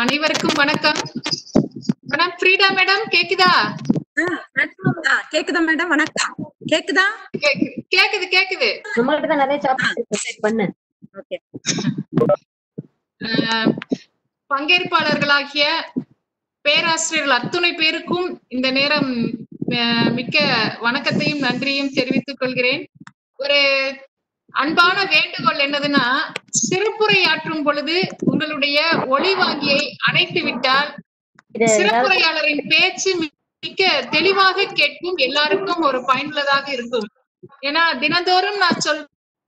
அனைவருக்கும் வணக்கம் madam Freeda madam கேக்குதா ஆ, கேக்குதா மேடம் வணக்கம் கேக்குதா கேக்குது கேக்குது கேக்குது நம்மகிட்ட தான் நிறைய சாப்பிட்டு பண்ணு ஓகே அஹ், பங்கேற்பாளர்களாகிய பேராசிரியர்கள் அத்துணை பேருக்கும் இந்த நேரம் அஹ், மிக்க வணக்கத்தையும் நன்றியும் தெரிவித்துக் கொள்கிறேன் ஒரு அன்பான வேண்டுகோள் என்னதுன்னா சிறப்புரை ஆற்றும் பொழுது உங்களுடைய ஒளி வாங்கியை அணைத்து விட்டால் இது சிறப்புரையாளரின் பேச்சு மிக்க தெளிவாக கேட்கும் எல்லாருக்கும் ஒரு பயனுள்ளதாக இருக்கும் ஏன்னா தினந்தோறும் நான் சொல்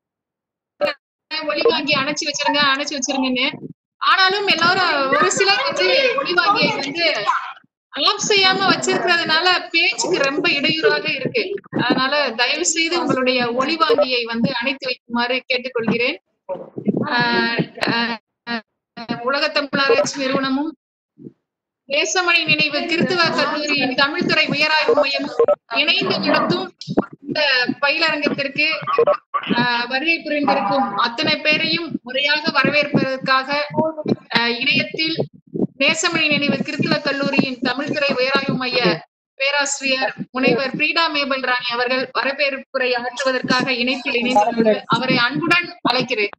ஒளி வாங்கி அணைச்சு வச்சிருங்க அணைச்சு வச்சிருங்கன்னு ஆனாலும் எல்லாரும் ஒரு சிலர் வந்து ஒளி வாங்கியை வந்து ஆஃப் செய்யாம வச்சிருக்கிறதுனால பேச்சுக்கு ரொம்ப இடையூறாக இருக்கு அதனால தயவு செய்து உங்களுடைய ஒளி வாங்கியை வந்து அணைத்து வைக்குமாறு கேட்டுக்கொள்கிறேன் ஆஹ் ஆஹ் ஆஹ் உலகத் தமிழராட்சி நிறுவனமும் தேசமணி நினைவு கிறித்துவ கல்லூரியின் தமிழ்துறை உயராய்வு மையம் இணைந்து நடத்தும் இந்த பயிலரங்கத்திற்கு ஆஹ், வருகை புரிந்திருக்கும் அத்தனை பேரையும் முறையாக வரவேற்பதற்காக ஆஹ், இணையத்தில் தேசமணி நினைவு கிறித்துவ கல்லூரியின் தமிழ்துறை உயராய்வு மைய பேராசிரியர் முனைவர் பிரீடா மேபல் ராணி அவர்கள் வரவேற்புரை ஆற்றுவதற்காக இணைப்பில் இணைந்துள்ளார்கள் அவரை அன்புடன் அழைக்கிறேன்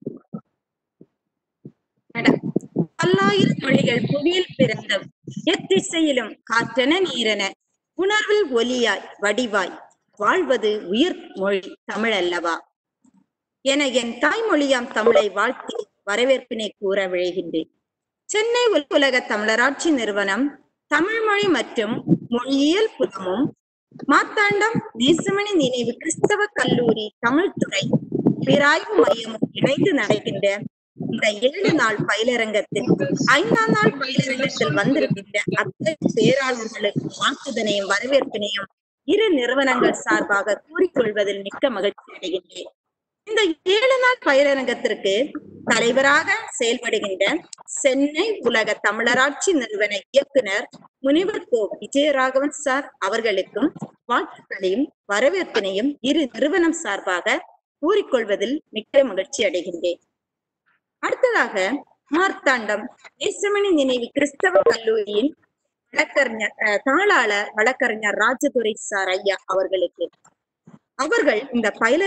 மேடம் பல்லாயிரம் மொழிகள் புவியில் பிறந்த எத்திசையிலும் காற்றென நீரென உணர்வில் ஒலியாய் வடிவாய் வாழ்வது உயிர் மொழி தமிழ் அல்லவா என என் தாய்மொழியாம் தமிழை வாழ்த்தி வரவேற்பினை கூற விழைகின்றேன் சென்னை உல- உலக தமிழராட்சி நிறுவனம் தமிழ் மொழி மற்றும் மொழியியல் புலமும் மாத்தாண்டம் நேசமணி நினைவு கிறிஸ்தவ கல்லூரி தமிழ்துறை பேராய்வு மையமும் இணைந்து நடக்கின்ற இந்த ஏழு நாள் பயிலரங்கத்தில் ஐந்தாம் நாள் பயிலரங்கத்தில் வந்திருக்கின்ற அத்தனை பேராளர்களுக்கு வாழ்த்துதனையும் வரவேற்பினையும் இரு நிறுவனங்கள் சார்பாக கூறிக்கொள்வதில் மிக்க மகிழ்ச்சி அடைகின்றேன் இந்த ஏழு நாள் பயிலரங்கத்திற்கு தலைவராக செயல்படுகின்ற சென்னை உலக தமிழராட்சி நிறுவன இயக்குனர் முனிவர் கோ விஜயராகவன் சார் அவர்களுக்கும் வாழ்த்துக்களையும் வரவேற்பினையும் இரு நிறுவனம் சார்பாக கூறிக்கொள்வதில் மிக்க மகிழ்ச்சி அடைகின்றேன் அடுத்ததாக மார்த்தாண்டம் நேசமணி நினைவு கிறிஸ்தவ கல்லூரியின் வழக்கறிஞர் அஹ், தாளாளர் வழக்கறிஞர் ராஜதுரை சார் ஐயா அவர்களுக்கு அவர்கள் இந்த பயில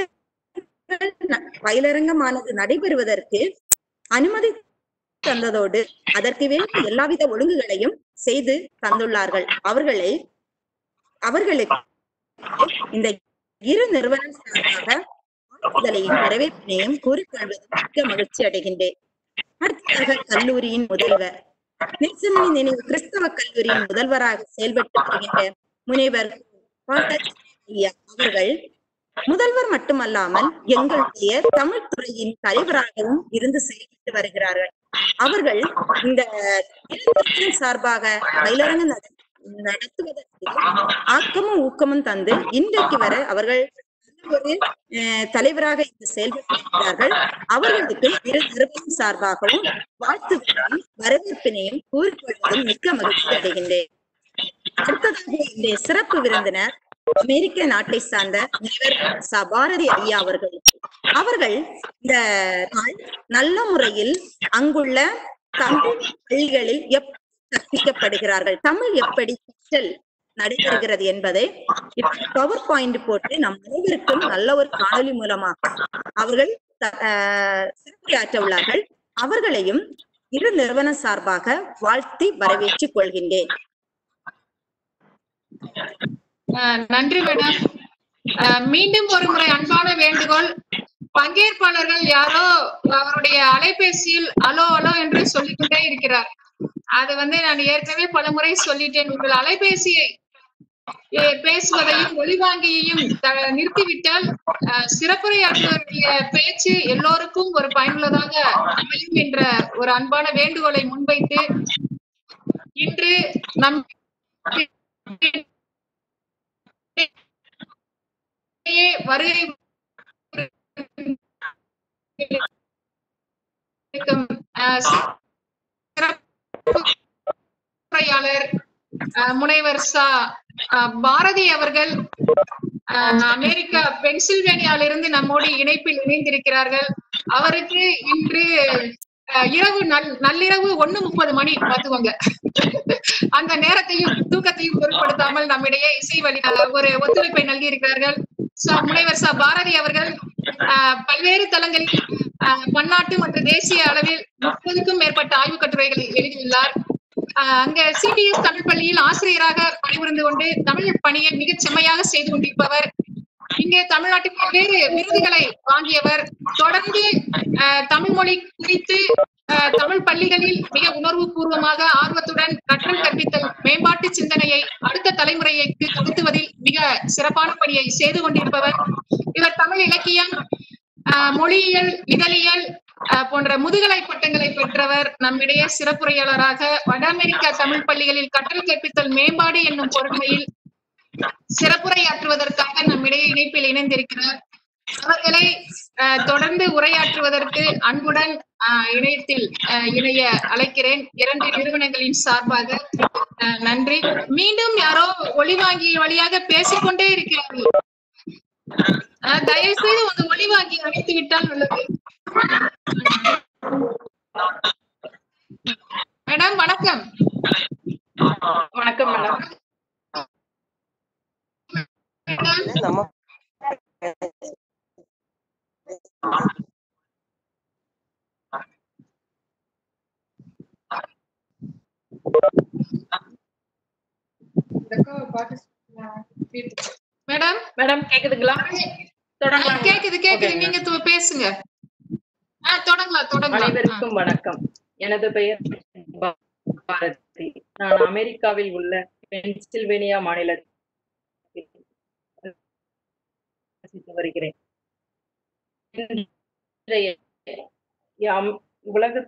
பயிலரங்கமானது நடைபெறுவதற்கு அனுமதி தந்ததோடு அதற்கு வேண்டிய எல்லாவித ஒழுங்குகளையும் செய்து தந்துள்ளார்கள் அவர்களை அவர்களுக்கு இந்த இரு நிறுவனம் சார்பாக வாழ்த்துதலையும் வரவேற்பினையும் கூறிக்கொள்வதில் மிக்க மகிழ்ச்சி அடைகின்றேன் அடுத்ததாக கல்லூரியின் முதல்வர் நெல்சமணி நினைவு கிறிஸ்தவ கல்லூரியின் முதல்வராக செயல்பட்டு வருகின்ற முனைவர் பாட்டச் ஐயா அவர்கள் முதல்வர் மட்டுமல்லாமல் எங்களுடைய தமிழ் துறையின் தலைவராகவும் இருந்து செயல்பட்டு வருகிறார்கள் அவர்கள் இந்த இளைஞர்களின் சார்பாக பயிலரங்கு நட- நடத்துவதற்கு ஆக்கமும் ஊக்கமும் தந்து இன்றைக்கு வரை அவர்கள் நல்ல ஒரு அஹ், தலைவராக இருந்து செயல்பட்டு வருகிறார்கள் அவர்களுக்கு இரு நிறுவனம் சார்பாகவும் வாழ்த்துக்களையும் வரவேற்பினையும் கூறிக்கொள்வதில் மிக்க மகிழ்ச்சி அடைகின்றேன் அடுத்ததாக இந்த சிறப்பு விருந்தினர் அமெரிக்க நாட்டை சார்ந்த முனைவர் ச பாரதி ஐயா அவர்கள் அவர்கள் இந்த நாள் நல்ல முறையில் அங்குள்ள தமிழ் பள்ளிகளில் எப்படி கற்பிக்கப்படுகிறார்கள் தமிழ் எப்படி கற்றல் நடைபெறுகிறது என்பதை பவர் பாயிண்ட் போட்டு நம் அனைவருக்கும் நல்ல ஒரு காணொலி மூலமாக அவர்கள் த- ஆஹ் சிறப்புரையாற்ற உள்ளார்கள் அவர்களையும் இரு நிறுவன சார்பாக வாழ்த்தி வரவேற்றுக் கொள்கின்றேன் அஹ் நன்றி மேடம் அஹ் மீண்டும் ஒரு முறை அன்பான வேண்டுகோள் பங்கேற்பாளர்கள் யாரோ அவருடைய அலைபேசியில் அலோ அலோ என்று சொல்லிக்கொண்டே இருக்கிறார் அது வந்து நான் ஏற்கனவே பல முறை சொல்லிட்டேன் உங்கள் அலைபேசியை எ- பேசுவதையும் ஒளிவாங்கியையும் த- நிறுத்திவிட்டால் அஹ், சிறப்புரையாற்றுவருடைய பேச்சு எல்லோருக்கும் ஒரு பயனுள்ளதாக அமையும் என்ற ஒரு அன்பான வேண்டுகோளை முன்வைத்து இன்று நம் இடையே வருகை இருக்கும், அஹ், சிறப்புரையாளர் அஹ், முனைவர் சா அஹ், பாரதி அவர்கள் அஹ், அமெரிக்கா பென்சில்வேனியாவிலிருந்து நம்மோடு இணைப்பில் இணைந்திருக்கிறார்கள் அவருக்கு இன்று அஹ், இரவு நல் நள்ளிரவு ஒண்ணு முப்பது மணி பாத்துக்கோங்க அந்த நேரத்தையும் தூக்கத்தையும் பொருட்படுத்தாமல் நம்மிடையே இசை வழி அஹ், ஒரு ஒத்துழைப்பை நல்கியிருக்கிறார்கள் ச- முனைவர் ச பாரதி அவர்கள் அஹ், பல்வேறு தளங்களில் அஹ், பன்னாட்டு மற்றும் தேசிய அளவில் முப்பதுக்கும் மேற்பட்ட ஆய்வுக் கட்டுரைகளை எழுதியுள்ளார் அஹ், அங்க சிபிஎஸ் தமிழ் பள்ளியில் ஆசிரியராக பணிபுரிந்து கொண்டு தமிழ் பணியை மிகச் செம்மையாக செய்து கொண்டிருப்பவர் இங்கே தமிழ்நாட்டில் பல்வேறு விருதுகளை வாங்கியவர் தொடர்ந்து அஹ், தமிழ் மொழி குறித்து அஹ், தமிழ் பள்ளிகளில் மிக உணர்வு பூர்வமாக ஆர்வத்துடன் கற்றல் கற்பித்தல் மேம்பாட்டு சிந்தனையை அடுத்த தலைமுறைக்கு கடத்துவதில் மிக சிறப்பான பணியை செய்து கொண்டிருப்பவர் இவர் தமிழ் இலக்கியம் அஹ், மொழியியல் இதழியல் அஹ், போன்ற முதுகலை பட்டங்களை பெற்றவர் நம்மிடையே சிறப்புரையாளராக வட அமெரிக்க தமிழ் பள்ளிகளில் கற்றல் கற்பித்தல் மேம்பாடு என்னும் பொருண்மையில் சிறப்புரையாற்றுவதற்காக நம்மிடையே இணைப்பில் இணைந்திருக்கிறார் அவர்களை அஹ், தொடர்ந்து உரையாற்றுவதற்கு அன்புடன் அஹ், இணையத்தில் அஹ், இணைய அழைக்கிறேன் இரண்டு நிறுவனங்களின் சார்பாக அஹ், நன்றி மீண்டும் யாரோ ஒளிவாங்கி வழியாக பேசிக்கொண்டே இருக்கிறார்கள் அஹ், தயவு செய்து உங்க ஒளிவாங்கி அணைத்து விட்டால் நல்லது மேடம் வணக்கம் வணக்கம் மேடம் மேடம் நம்ம மேடம் மேடம் கேக்குதுங்களா தொடங்கலாம் கேக்குது கேக்குது Okay, நீங்க து- பேசுங்க ஆ தொடங்கலாம் தொடங்கலாம் ஆ. அனைவருக்கும் வணக்கம் எனது பெயர் பாரதி நான் அமெரிக்காவில் உள்ள பென்சில்வேனியா மாநிலத்தில் வசித்து வருகிறேன் இன்றைய யாம் உலக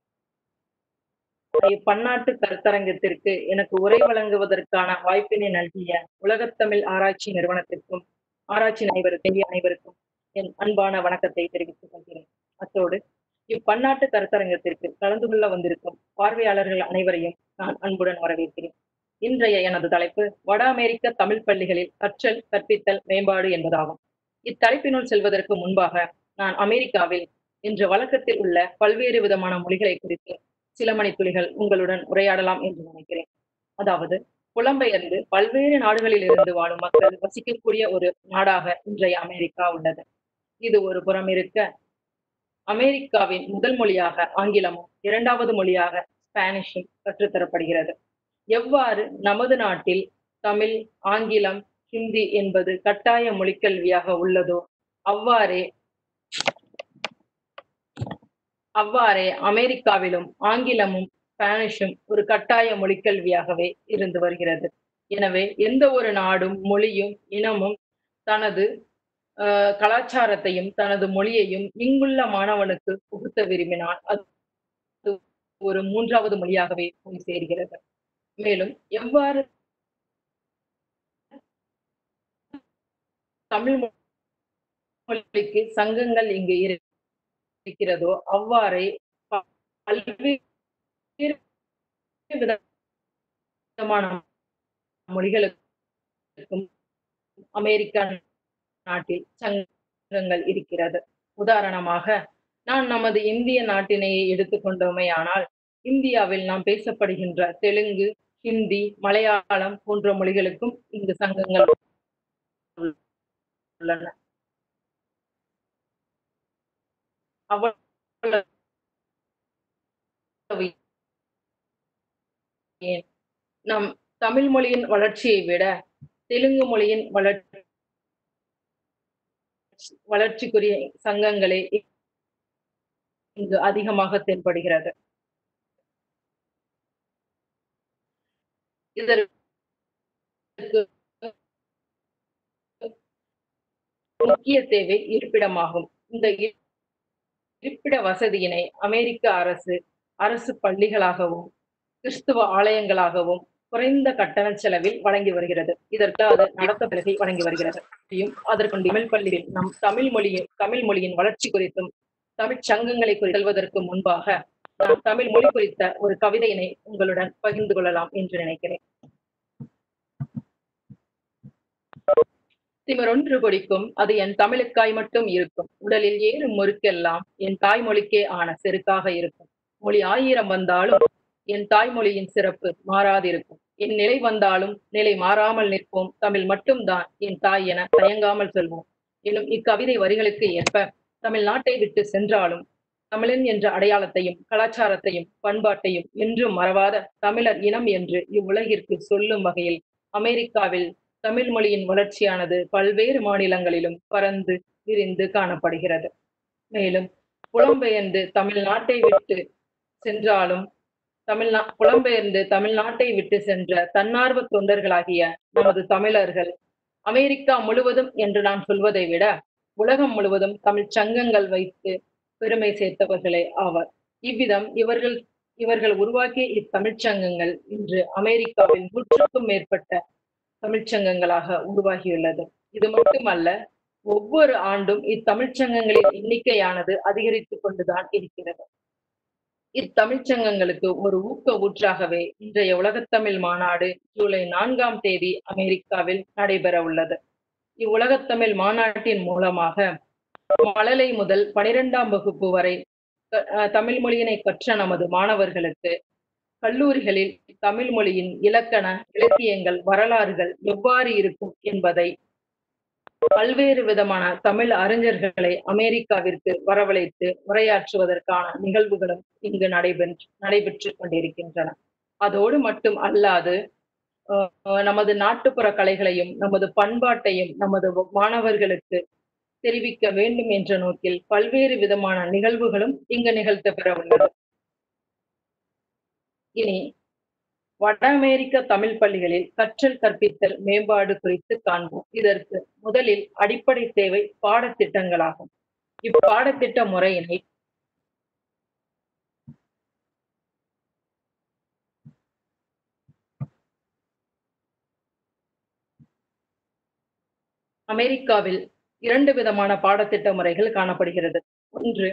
பன்னாட்டு கருத்தரங்கத்திற்கு எனக்கு உரை வழங்குவதற்கான வாய்ப்பினை நல்கிய உலகத்தமிழ் ஆராய்ச்சி நிறுவனத்திற்கும் ஆராய்ச்சி அனைவருக்கும் அனைவருக்கும் என் அன்பான வணக்கத்தை தெரிவித்துக் கொள்கிறேன் அத்தோடு இப்பன்னாட்டு கருத்தரங்கத்திற்கு கலந்து கொள்ள வந்திருக்கும் பார்வையாளர்கள் அனைவரையும் நான் அன்புடன் வரவேற்கிறேன் இன்றைய எனது தலைப்பு வட அமெரிக்க தமிழ் பள்ளிகளில் கற்றல் கற்பித்தல் மேம்பாடு என்பதாகும் இத்தலைப்பினுள் செல்வதற்கு முன்பாக நான் அமெரிக்காவில் இன்று வழக்கத்தில் உள்ள பல்வேறு விதமான மொழிகளை குறித்து சில மணித்துளிகள் உங்களுடன் உரையாடலாம் என்று நினைக்கிறேன் அதாவது புலம்பெயர்ந்து பல்வேறு நாடுகளில் இருந்து வாழும் மக்கள் வசிக்கக்கூடிய ஒரு நாடாக இன்றைய அமெரிக்கா உள்ளது இது ஒரு புறம் இருக்க அமெரிக்காவின் முதல் மொழியாக ஆங்கிலமும் இரண்டாவது மொழியாக ஸ்பானிஷும் கற்றுத்தரப்படுகிறது எவ்வாறு நமது நாட்டில் தமிழ் ஆங்கிலம் ஹிந்தி என்பது கட்டாய மொழிக்கல்வியாக உள்ளதோ அவ்வாறே அவ்வாறே அமெரிக்காவிலும் ஆங்கிலமும் ஸ்பானிஷும் ஒரு கட்டாய மொழிக்கல்வியாகவே இருந்து வருகிறது எனவே எந்த ஒரு நாடும் மொழியும் இனமும் தனது ஆஹ், கலாச்சாரத்தையும் தனது மொழியையும் இங்குள்ள மாணவனுக்கு புகுத்த விரும்பினால் அது ஒரு மூன்றாவது மொழியாகவே போய் சேர்கிறது மேலும் எவ்வாறு தமிழ் மொழிக்கு சங்கங்கள் இங்கு இரு- இருக்கிறதோ அவ்வாறே ப- பல்வேறு விதமான மொழிகளுக்கும் அமெரிக்கா நாட்டில் சங்கங்கள் இருக்கிறது உதாரணமாக நான் நமது இந்திய நாட்டினையே எடுத்துக்கொண்டோமேயானால் இந்தியாவில் நாம் பேசப்படுகின்ற தெலுங்கு ஹிந்தி மலையாளம் போன்ற மொழிகளுக்கும் இங்கு சங்கங்கள் உள்ளன அவ்வளவு ஏன் நம் தமிழ் மொழியின் வளர்ச்சியை விட தெலுங்கு மொழியின் வளர்ச்சி வளர்ச்சிக்குரிய சங்கங்களே இங்கு அதிகமாக தென்படுகிறது இதற்கு முக்கிய தேவை இருப்பிடமாகும் இந்த இ- இருப்பிட வசதியினை அமெரிக்க அரசு அரசு பள்ளிகளாகவும் கிறிஸ்துவ ஆலயங்களாகவும் குறைந்த கட்டண செலவில் வழங்கி வருகிறது இதற்கு அது நடத்த பிறகை வழங்கி வருகிறது இதையும் அதற்கு தமிழ் பள்ளியில் நம் தமிழ் மொழியின் தமிழ் மொழியின் வளர்ச்சி குறித்தும் தமிழ் சங்கங்களை குறித்து செல்வதற்கு முன்பாக நான் தமிழ் மொழி குறித்த ஒரு கவிதையினை உங்களுடன் பகிர்ந்து கொள்ளலாம் என்று நினைக்கிறேன் திமிரொன்று கொடிக்கும் அது என் தமிழுக்காய் மட்டும் இருக்கும் உடலில் ஏறும் முறுக்கெல்லாம் என் தாய்மொழிக்கே ஆன செருக்காக இருக்கும் மொழி ஆயிரம் வந்தாலும் என் தாய்மொழியின் சிறப்பு மாறாதிருக்கும் என் நிலை வந்தாலும் நிலை மாறாமல் நிற்போம் தமிழ் மட்டும்தான் என் தாய் என தயங்காமல் சொல்வோம் எனும் இக்கவிதை வரிகளுக்கு ஏற்ப தமிழ்நாட்டை விட்டு சென்றாலும் தமிழன் என்ற அடையாளத்தையும் கலாச்சாரத்தையும் பண்பாட்டையும் என்றும் மறவாத தமிழர் இனம் என்று இவ்வுலகிற்கு சொல்லும் வகையில் அமெரிக்காவில் தமிழ் மொழியின் வளர்ச்சியானது பல்வேறு மாநிலங்களிலும் பரந்து விரிந்து காணப்படுகிறது மேலும் புலம்பெயர்ந்து தமிழ்நாட்டை விட்டு சென்றாலும் தமிழ்நா புலம்பெயர்ந்து தமிழ்நாட்டை விட்டு சென்ற தன்னார்வ தொண்டர்களாகிய நமது தமிழர்கள் அமெரிக்கா முழுவதும் என்று நான் சொல்வதை விட உலகம் முழுவதும் தமிழ் சங்கங்கள் வைத்து பெருமை சேர்த்தவர்களே ஆவர் இவ்விதம் இவர்கள் இவர்கள் உருவாக்கிய இத்தமிழ்ச் சங்கங்கள் இன்று அமெரிக்காவில் நூற்றுக்கும் மேற்பட்ட தமிழ்ச்சங்கங்களாக உருவாகியுள்ளது இது மட்டுமல்ல ஒவ்வொரு ஆண்டும் இத்தமிழ்ச் சங்கங்களின் எண்ணிக்கையானது அதிகரித்துக் கொண்டுதான் இருக்கிறது இத்தமிழ்ச்சங்கங்களுக்கு ஒரு ஊக்க ஊற்றாகவே இன்றைய உலகத்தமிழ் மாநாடு ஜூலை நான்காம் தேதி அமெரிக்காவில் நடைபெற உள்ளது இவ்வுலகத்தமிழ் மாநாட்டின் மூலமாக மழலை முதல் பனிரெண்டாம் வகுப்பு வரை அஹ், தமிழ் மொழியினை கற்ற நமது மாணவர்களுக்கு கல்லூரிகளில் தமிழ் மொழியின் இலக்கண இலக்கியங்கள் வரலாறுகள் எவ்வாறு இருக்கும் என்பதை பல்வேறு விதமான தமிழ் அறிஞர்களை அமெரிக்காவிற்கு வரவழைத்து உரையாற்றுவதற்கான நிகழ்வுகளும் இங்கு நடைபெற்று நடைபெற்று கொண்டிருக்கின்றன அதோடு மட்டும் அல்லாது அஹ், நமது நாட்டுப்புற கலைகளையும் நமது பண்பாட்டையும் நமது மாணவர்களுக்கு தெரிவிக்க வேண்டும் என்ற நோக்கில் பல்வேறு விதமான நிகழ்வுகளும் இங்கு நிகழ்த்தப்பெற உள்ளது இனி வட அமெரிக்க தமிழ் பள்ளிகளில் கற்றல் கற்பித்தல் மேம்பாடு குறித்து காண்போம் இதற்கு முதலில் அடிப்படை தேவை பாடத்திட்டங்களாகும் இப்பாடத்திட்ட முறையினை அமெரிக்காவில் இரண்டு விதமான பாடத்திட்ட முறைகள் காணப்படுகிறது ஒன்று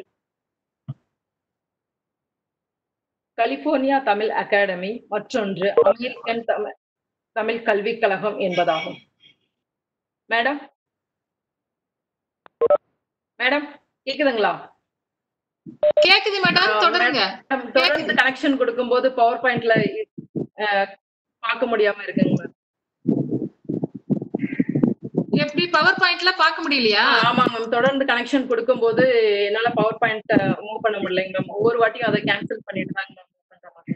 கலிபோர்னியா தமிழ் அகாடமி மற்றொன்று அமெரிக்கன் தமிழ் தமிழ் கல்விக் கழகம் என்பதாகும் மேடம் மேடம் கேக்குதுங்களா கேக்குது மேடம் ஆ, தொடருங்க மேடம், தொடர்ந்து கனெக்ஷன் கொடுக்கும்போது பவர் பாயிண்ட்ல பார்க்க முடியாம இருக்குங்க மேம் எப்படி பவர் பாயிண்ட்ல பார்க்க முடியலையா ஆமாங்க மேம் தொடர்ந்து கனெக்ஷன் கொடுக்கும்போது என்னால பவர் பாயிண்ட் மூவ் பண்ண முடியலைங்க மேம் ஒவ்வொரு வாட்டியும் அதை கேன்சல் பண்ணிட்டு தாங்க மேம் move பண்ற மாதிரி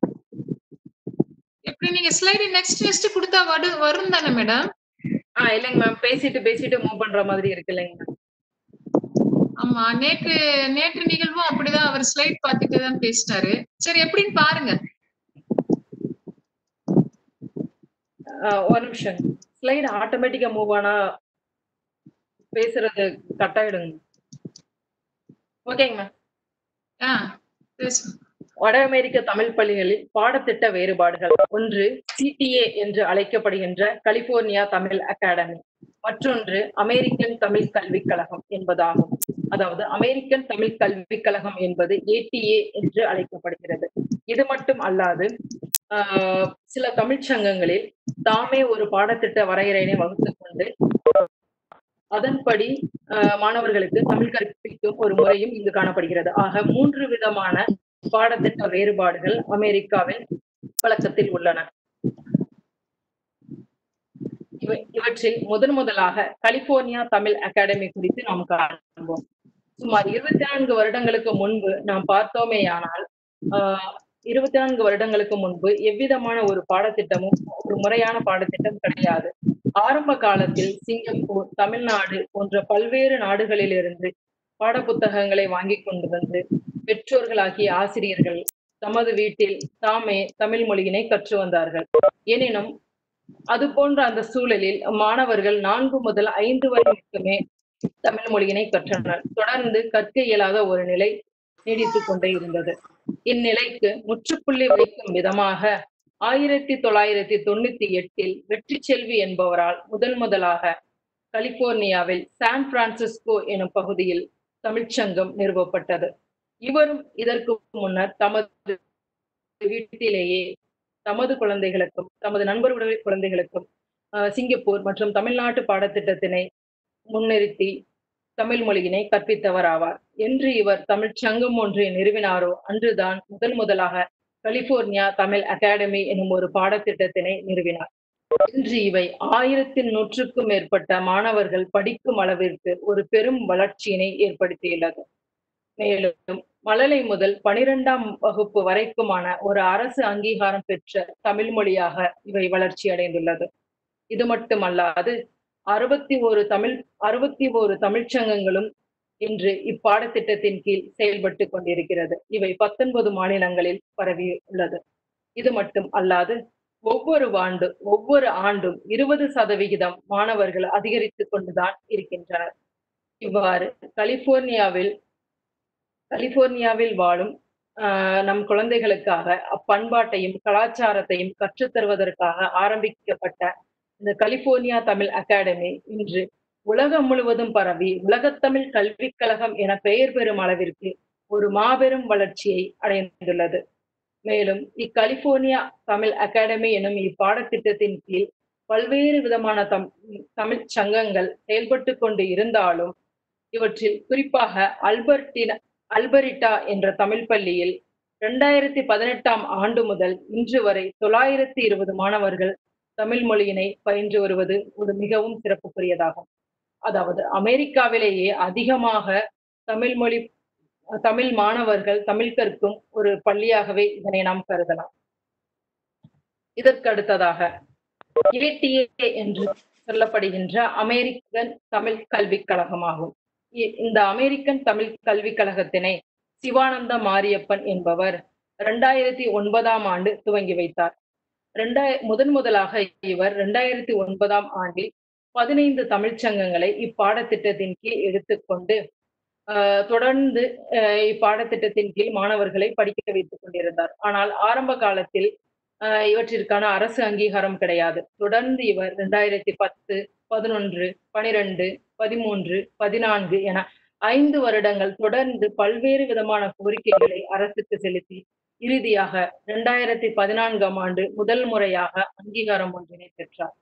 எப்படி நீங்க ஸ்லைடு நெக்ஸ்ட் நெக்ஸ்ட் கொடுத்தா வரு வரும் தானே மேடம் ஆ இல்லைங்க மேம் பேசிட்டு பேசிட்டு மூவ் பண்ற மாதிரி இருக்கு இல்லைங்க மேம் ஆமா நேற்று நேற்று நிகழ்வும் அப்படிதான் அவர் ஸ்லைட் பார்த்துட்டு தான் பேசினாரு சரி எப்படின்னு பாருங்க ஆஹ் ஒரு நிமிஷம் ஸ்லைடு ஆட்டோமேட்டிக்கா மூவ் ஆனா பேசுறது கட் ஆயிடுங்க ஓகேங்க மேம் ஆ பேசு வட அமெரிக்க தமிழ் பள்ளிகளில் பாடத்திட்ட வேறுபாடுகள் ஒன்று சிடிஏ என்று அழைக்கப்படுகின்ற கலிபோர்னியா தமிழ் அகாடமி மற்றொன்று அமெரிக்கன் தமிழ் கல்விக் கழகம் என்பதாகும் அதாவது அமெரிக்கன் தமிழ் கல்விக் கழகம் என்பது ஏடிஏ என்று அழைக்கப்படுகிறது இது மட்டும் அல்லாது ஆஹ் சில தமிழ்ச் சங்கங்களில் தாமே ஒரு பாடத்திட்ட வரையறையினை வகுத்துக் கொண்டு அதன்படி ஆஹ் மாணவர்களுக்கு தமிழ் கற்பிக்கும் ஒரு முறையும் இங்கு காணப்படுகிறது ஆக மூன்று விதமான பாடத்திட்ட வேறுபாடுகள் அமெரிக்காவில் வழக்கத்தில் உள்ளன இவ- இவற்றில் முதன் முதலாக கலிபோர்னியா தமிழ் அகாடமி குறித்து நாம் காண்போம் சுமார் இருபத்தி நான்கு வருடங்களுக்கு முன்பு நாம் பார்த்தோமேயானால் ஆஹ் இருபத்தி நான்கு வருடங்களுக்கு முன்பு எவ்விதமான ஒரு பாடத்திட்டமும் ஒரு முறையான பாடத்திட்டம் கிடையாது ஆரம்ப காலத்தில் சிங்கப்பூர் தமிழ்நாடு போன்ற பல்வேறு நாடுகளிலிருந்து பாடப்புத்தகங்களை வாங்கி கொண்டு வந்து பெற்றோர்களாகிய ஆசிரியர்கள் தமது வீட்டில் தாமே தமிழ் மொழியினை கற்று வந்தார்கள் எனினும் அது போன்ற அந்த சூழலில் மாணவர்கள் நான்கு முதல் ஐந்து வரை மட்டுமே தமிழ் மொழியினை கற்றனர் தொடர்ந்து கற்க இயலாத ஒரு நிலை நீடித்துக் கொண்டே இருந்தது இந்நிலைக்கு முற்றுப்புள்ளி வைக்கும் விதமாக ஆயிரத்தி தொள்ளாயிரத்தி தொண்ணூத்தி எட்டில் வெற்றி செல்வி என்பவரால் முதன் முதலாக கலிபோர்னியாவில் சான் பிரான்சிஸ்கோ எனும் பகுதியில் தமிழ்ச்சங்கம் நிறுவப்பட்டது இவரும் இதற்கு முன்னர் தமது வீட்டிலேயே தமது குழந்தைகளுக்கும் தமது நண்பர்களுடைய குழந்தைகளுக்கும் அஹ், சிங்கப்பூர் மற்றும் தமிழ்நாட்டு பாடத்திட்டத்தினை முன்னிறுத்தி தமிழ் மொழியினை கற்பித்தவர் ஆவார் என்று இவர் தமிழ்ச் சங்கம் ஒன்றை நிறுவினாரோ அன்றுதான் முதன் முதலாக கலிபோர்னியா தமிழ் அகாடமி எனும் ஒரு பாடத்திட்டத்தினை நிறுவினார் இன்று இவை ஆயிரத்தி நூற்றுக்கும் மேற்பட்ட மாணவர்கள் படிக்கும் அளவிற்கு ஒரு பெரும் வளர்ச்சியினை ஏற்படுத்தியுள்ளது மேலும் மழலை முதல் பனிரெண்டாம் வகுப்பு வரைக்குமான ஒரு அரசு அங்கீகாரம் பெற்ற தமிழ் மொழியாக இவை வளர்ச்சி அடைந்துள்ளது இது மட்டுமல்லாது அறுபத்தி ஒரு தமிழ் அறுபத்தி ஒரு தமிழ்ச்சங்கங்களும் இன்று இப்பாடத்திட்டத்தின் கீழ் செயல்பட்டு கொண்டிருக்கிறது இவை பத்தொன்பது மாநிலங்களில் பரவி உள்ளது இது மட்டும் அல்லாது ஒவ்வொரு ஆண்டு ஒவ்வொரு ஆண்டும் இருபது சதவிகிதம் மாணவர்கள் அதிகரித்து கொண்டுதான் இருக்கின்றனர் இவ்வாறு கலிபோர்னியாவில் கலிபோர்னியாவில் வாழும் ஆஹ் நம் குழந்தைகளுக்காக அப்பண்பாட்டையும் கலாச்சாரத்தையும் கற்றுத்தருவதற்காக ஆரம்பிக்கப்பட்ட இந்த கலிபோர்னியா தமிழ் அகாடமி இன்று உலகம் முழுவதும் பரவி உலகத்தமிழ் கல்விக் கழகம் என பெயர் பெறும் அளவிற்கு ஒரு மாபெரும் வளர்ச்சியை அடைந்துள்ளது மேலும் இக்கலிபோர்னியா தமிழ் அகாடமி எனும் இப்பாடத்திட்டத்தின் கீழ் பல்வேறு விதமான தம் தமிழ் சங்கங்கள் செயல்பட்டு கொண்டு இருந்தாலும் இவற்றில் குறிப்பாக அல்பர்டினா அல்பரிட்டா என்ற தமிழ் பள்ளியில் இரண்டாயிரத்தி பதினெட்டாம் ஆண்டு முதல் இன்று வரை தொள்ளாயிரத்தி இருபது மாணவர்கள் தமிழ் மொழியினை பயின்று வருவது ஒரு மிகவும் சிறப்புக்குரியதாகும் அதாவது அமெரிக்காவிலேயே அதிகமாக தமிழ் மொழி தமிழ் மாணவர்கள் தமிழ் கற்கும் ஒரு பள்ளியாகவே இதனை நாம் கருதலாம் இதற்கு அடுத்ததாக ஏடிஏ என்று சொல்லப்படுகின்ற அமெரிக்கன் தமிழ் கல்விக் கழகமாகும் இ- இந்த அமெரிக்கன் தமிழ் கல்விக் கழகத்தினை சிவானந்த மாரியப்பன் என்பவர் இரண்டாயிரத்தி ஒன்பதாம் ஆண்டு துவங்கி வைத்தார் ரெண்டாய முதன் முதலாக இவர் இரண்டாயிரத்தி ஒன்பதாம் ஆண்டில் பதினைந்து தமிழ்ச் சங்கங்களை இப்பாடத்திட்டத்தின் கீழ் எடுத்துக்கொண்டு ஆஹ் தொடர்ந்து ஆஹ் இப்பாடத்திட்டத்தின் கீழ் மாணவர்களை படிக்க வைத்துக் கொண்டிருந்தார் ஆனால் ஆரம்ப காலத்தில் ஆஹ் இவற்றிற்கான அரசு அங்கீகாரம் கிடையாது தொடர்ந்து இவர் இரண்டாயிரத்தி பத்து பதினொன்று பனிரெண்டு பதிமூன்று பதினான்கு என ஐந்து வருடங்கள் தொடர்ந்து பல்வேறு விதமான கோரிக்கைகளை அரசுக்கு செலுத்தி இறுதியாக இரண்டாயிரத்தி பதினான்காம் ஆண்டு முதல் முறையாக அங்கீகாரம் ஒன்றினை பெற்றார்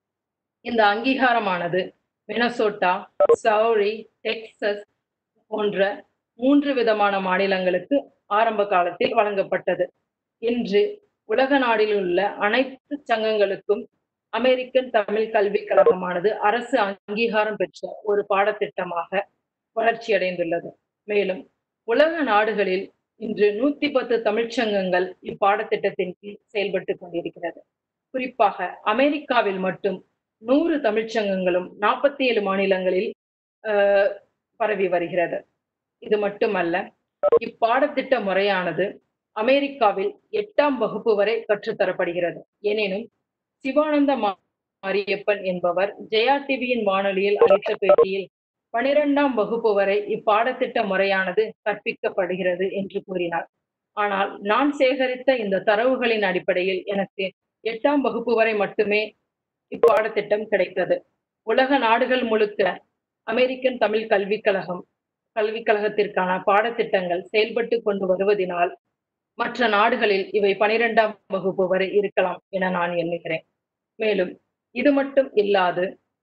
இந்த அங்கீகாரமானது மினசோட்டா சவுரி டெக்சஸ் போன்ற மூன்று விதமான மாநிலங்களுக்கு ஆரம்ப காலத்தில் வழங்கப்பட்டது இன்று உலக நாடில் உள்ள அனைத்து சங்கங்களுக்கும் அமெரிக்கன் தமிழ் கல்விக் கழகமானது அரசு அங்கீகாரம் பெற்ற ஒரு பாடத்திட்டமாக வளர்ச்சி அடைந்துள்ளது மேலும் உலக நாடுகளில் இன்று நூத்தி பத்து தமிழ்ச்சங்கங்கள் இப்பாடத்திட்டத்தின் கீழ் செயல்பட்டு கொண்டிருக்கிறது குறிப்பாக அமெரிக்காவில் மட்டும் நூறு தமிழ்ச்சங்கங்களும் நாற்பத்தி ஏழு மாநிலங்களில் ஆஹ், பரவி வருகிறது இது மட்டுமல்ல இப்பாடத்திட்ட முறையானது அமெரிக்காவில் எட்டாம் வகுப்பு வரை கற்றுத்தரப்படுகிறது எனினும் சிவானந்த மா- மாரியப்பன் என்பவர் ஜெயா டிவியின் வானொலியில் அளித்த பேட்டியில் பனிரெண்டாம் வகுப்பு வரை இப்பாடத்திட்ட முறையானது கற்பிக்கப்படுகிறது என்று கூறினார் ஆனால் நான் சேகரித்த இந்த தரவுகளின் அடிப்படையில் எனக்கு எட்டாம் வகுப்பு வரை மட்டுமே இப்பாடத்திட்டம் கிடைத்தது உலக நாடுகள் முழுக்க அமெரிக்கன் தமிழ் கல்விக் கழகம் கல்விக் கழகத்திற்கான பாடத்திட்டங்கள் செயல்பட்டு கொண்டு வருவதினால் மற்ற நாடுகளில் இவை பனிரெண்டாம் வகுப்பு வரை இருக்கலாம் என நான் எண்ணுகிறேன் மேலும் இது மட்டும் இல்லாது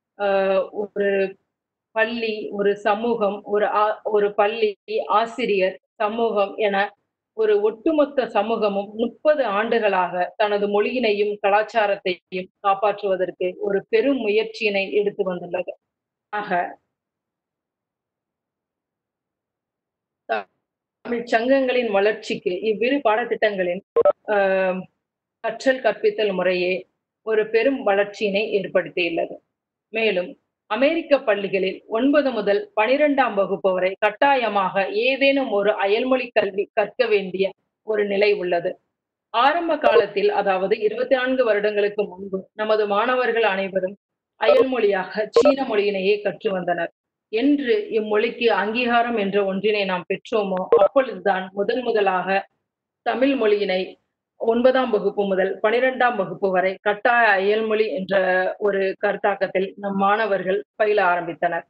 ஆஹ் ஒரு பள்ளி ஒரு சமூகம் ஒரு ஆ- ஒரு பள்ளி ஆசிரியர் சமூகம் என ஒரு ஒட்டுமொத்த சமூகமும் முப்பது ஆண்டுகளாக தனது மொழியினையும் கலாச்சாரத்தையும் காப்பாற்றுவதற்கு ஒரு பெரும் முயற்சியினை எடுத்து வந்துள்ளது ஆக தமிழ் சங்கங்களின் வளர்ச்சிக்கு இவ்விரு பாடத்திட்டங்களின் ஆஹ், கற்றல் கற்பித்தல் முறையே ஒரு பெரும் வளர்ச்சியினை ஏற்படுத்தியுள்ளது மேலும் அமெரிக்க பள்ளிகளில் ஒன்பது முதல் பனிரெண்டாம் வகுப்பு வரை கட்டாயமாக ஏதேனும் ஒரு அயல்மொழி கல்வி கற்க வேண்டிய ஒரு நிலை உள்ளது ஆரம்ப காலத்தில் அதாவது இருபத்தி நான்கு வருடங்களுக்கு முன்பு நமது மாணவர்கள் அனைவரும் அயல்மொழியாக சீன மொழியினையே கற்று வந்தனர் என்று இம்மொழிக்கு அங்கீகாரம் என்ற ஒன்றினை நாம் பெற்றோமோ அப்பொழுதுதான் முதன் முதலாக தமிழ் மொழியினை ஒன்பதாம் வகுப்பு முதல் பனிரெண்டாம் வகுப்பு வரை கட்டாய அயல்மொழி என்ற ஒரு கருத்தாக்கத்தில் நம் மாணவர்கள் பயில ஆரம்பித்தனர்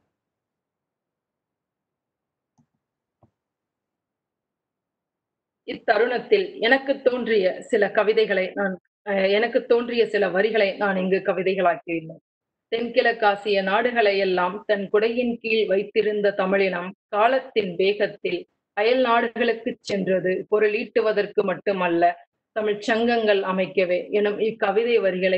இத்தருணத்தில் எனக்கு தோன்றிய சில கவிதைகளை நான் அஹ் எனக்கு தோன்றிய சில வரிகளை நான் இங்கு கவிதைகளாக்கியுள்ளேன் தென்கிழக்காசிய நாடுகளை எல்லாம் தன் குடையின் கீழ் வைத்திருந்த தமிழினம் காலத்தின் வேகத்தில் அயல் நாடுகளுக்கு சென்றது பொருளீட்டுவதற்கு மட்டுமல்ல தமிழ்ச் சங்கங்கள் அமைக்கவே எனும் இக்கவிதை வரிகளை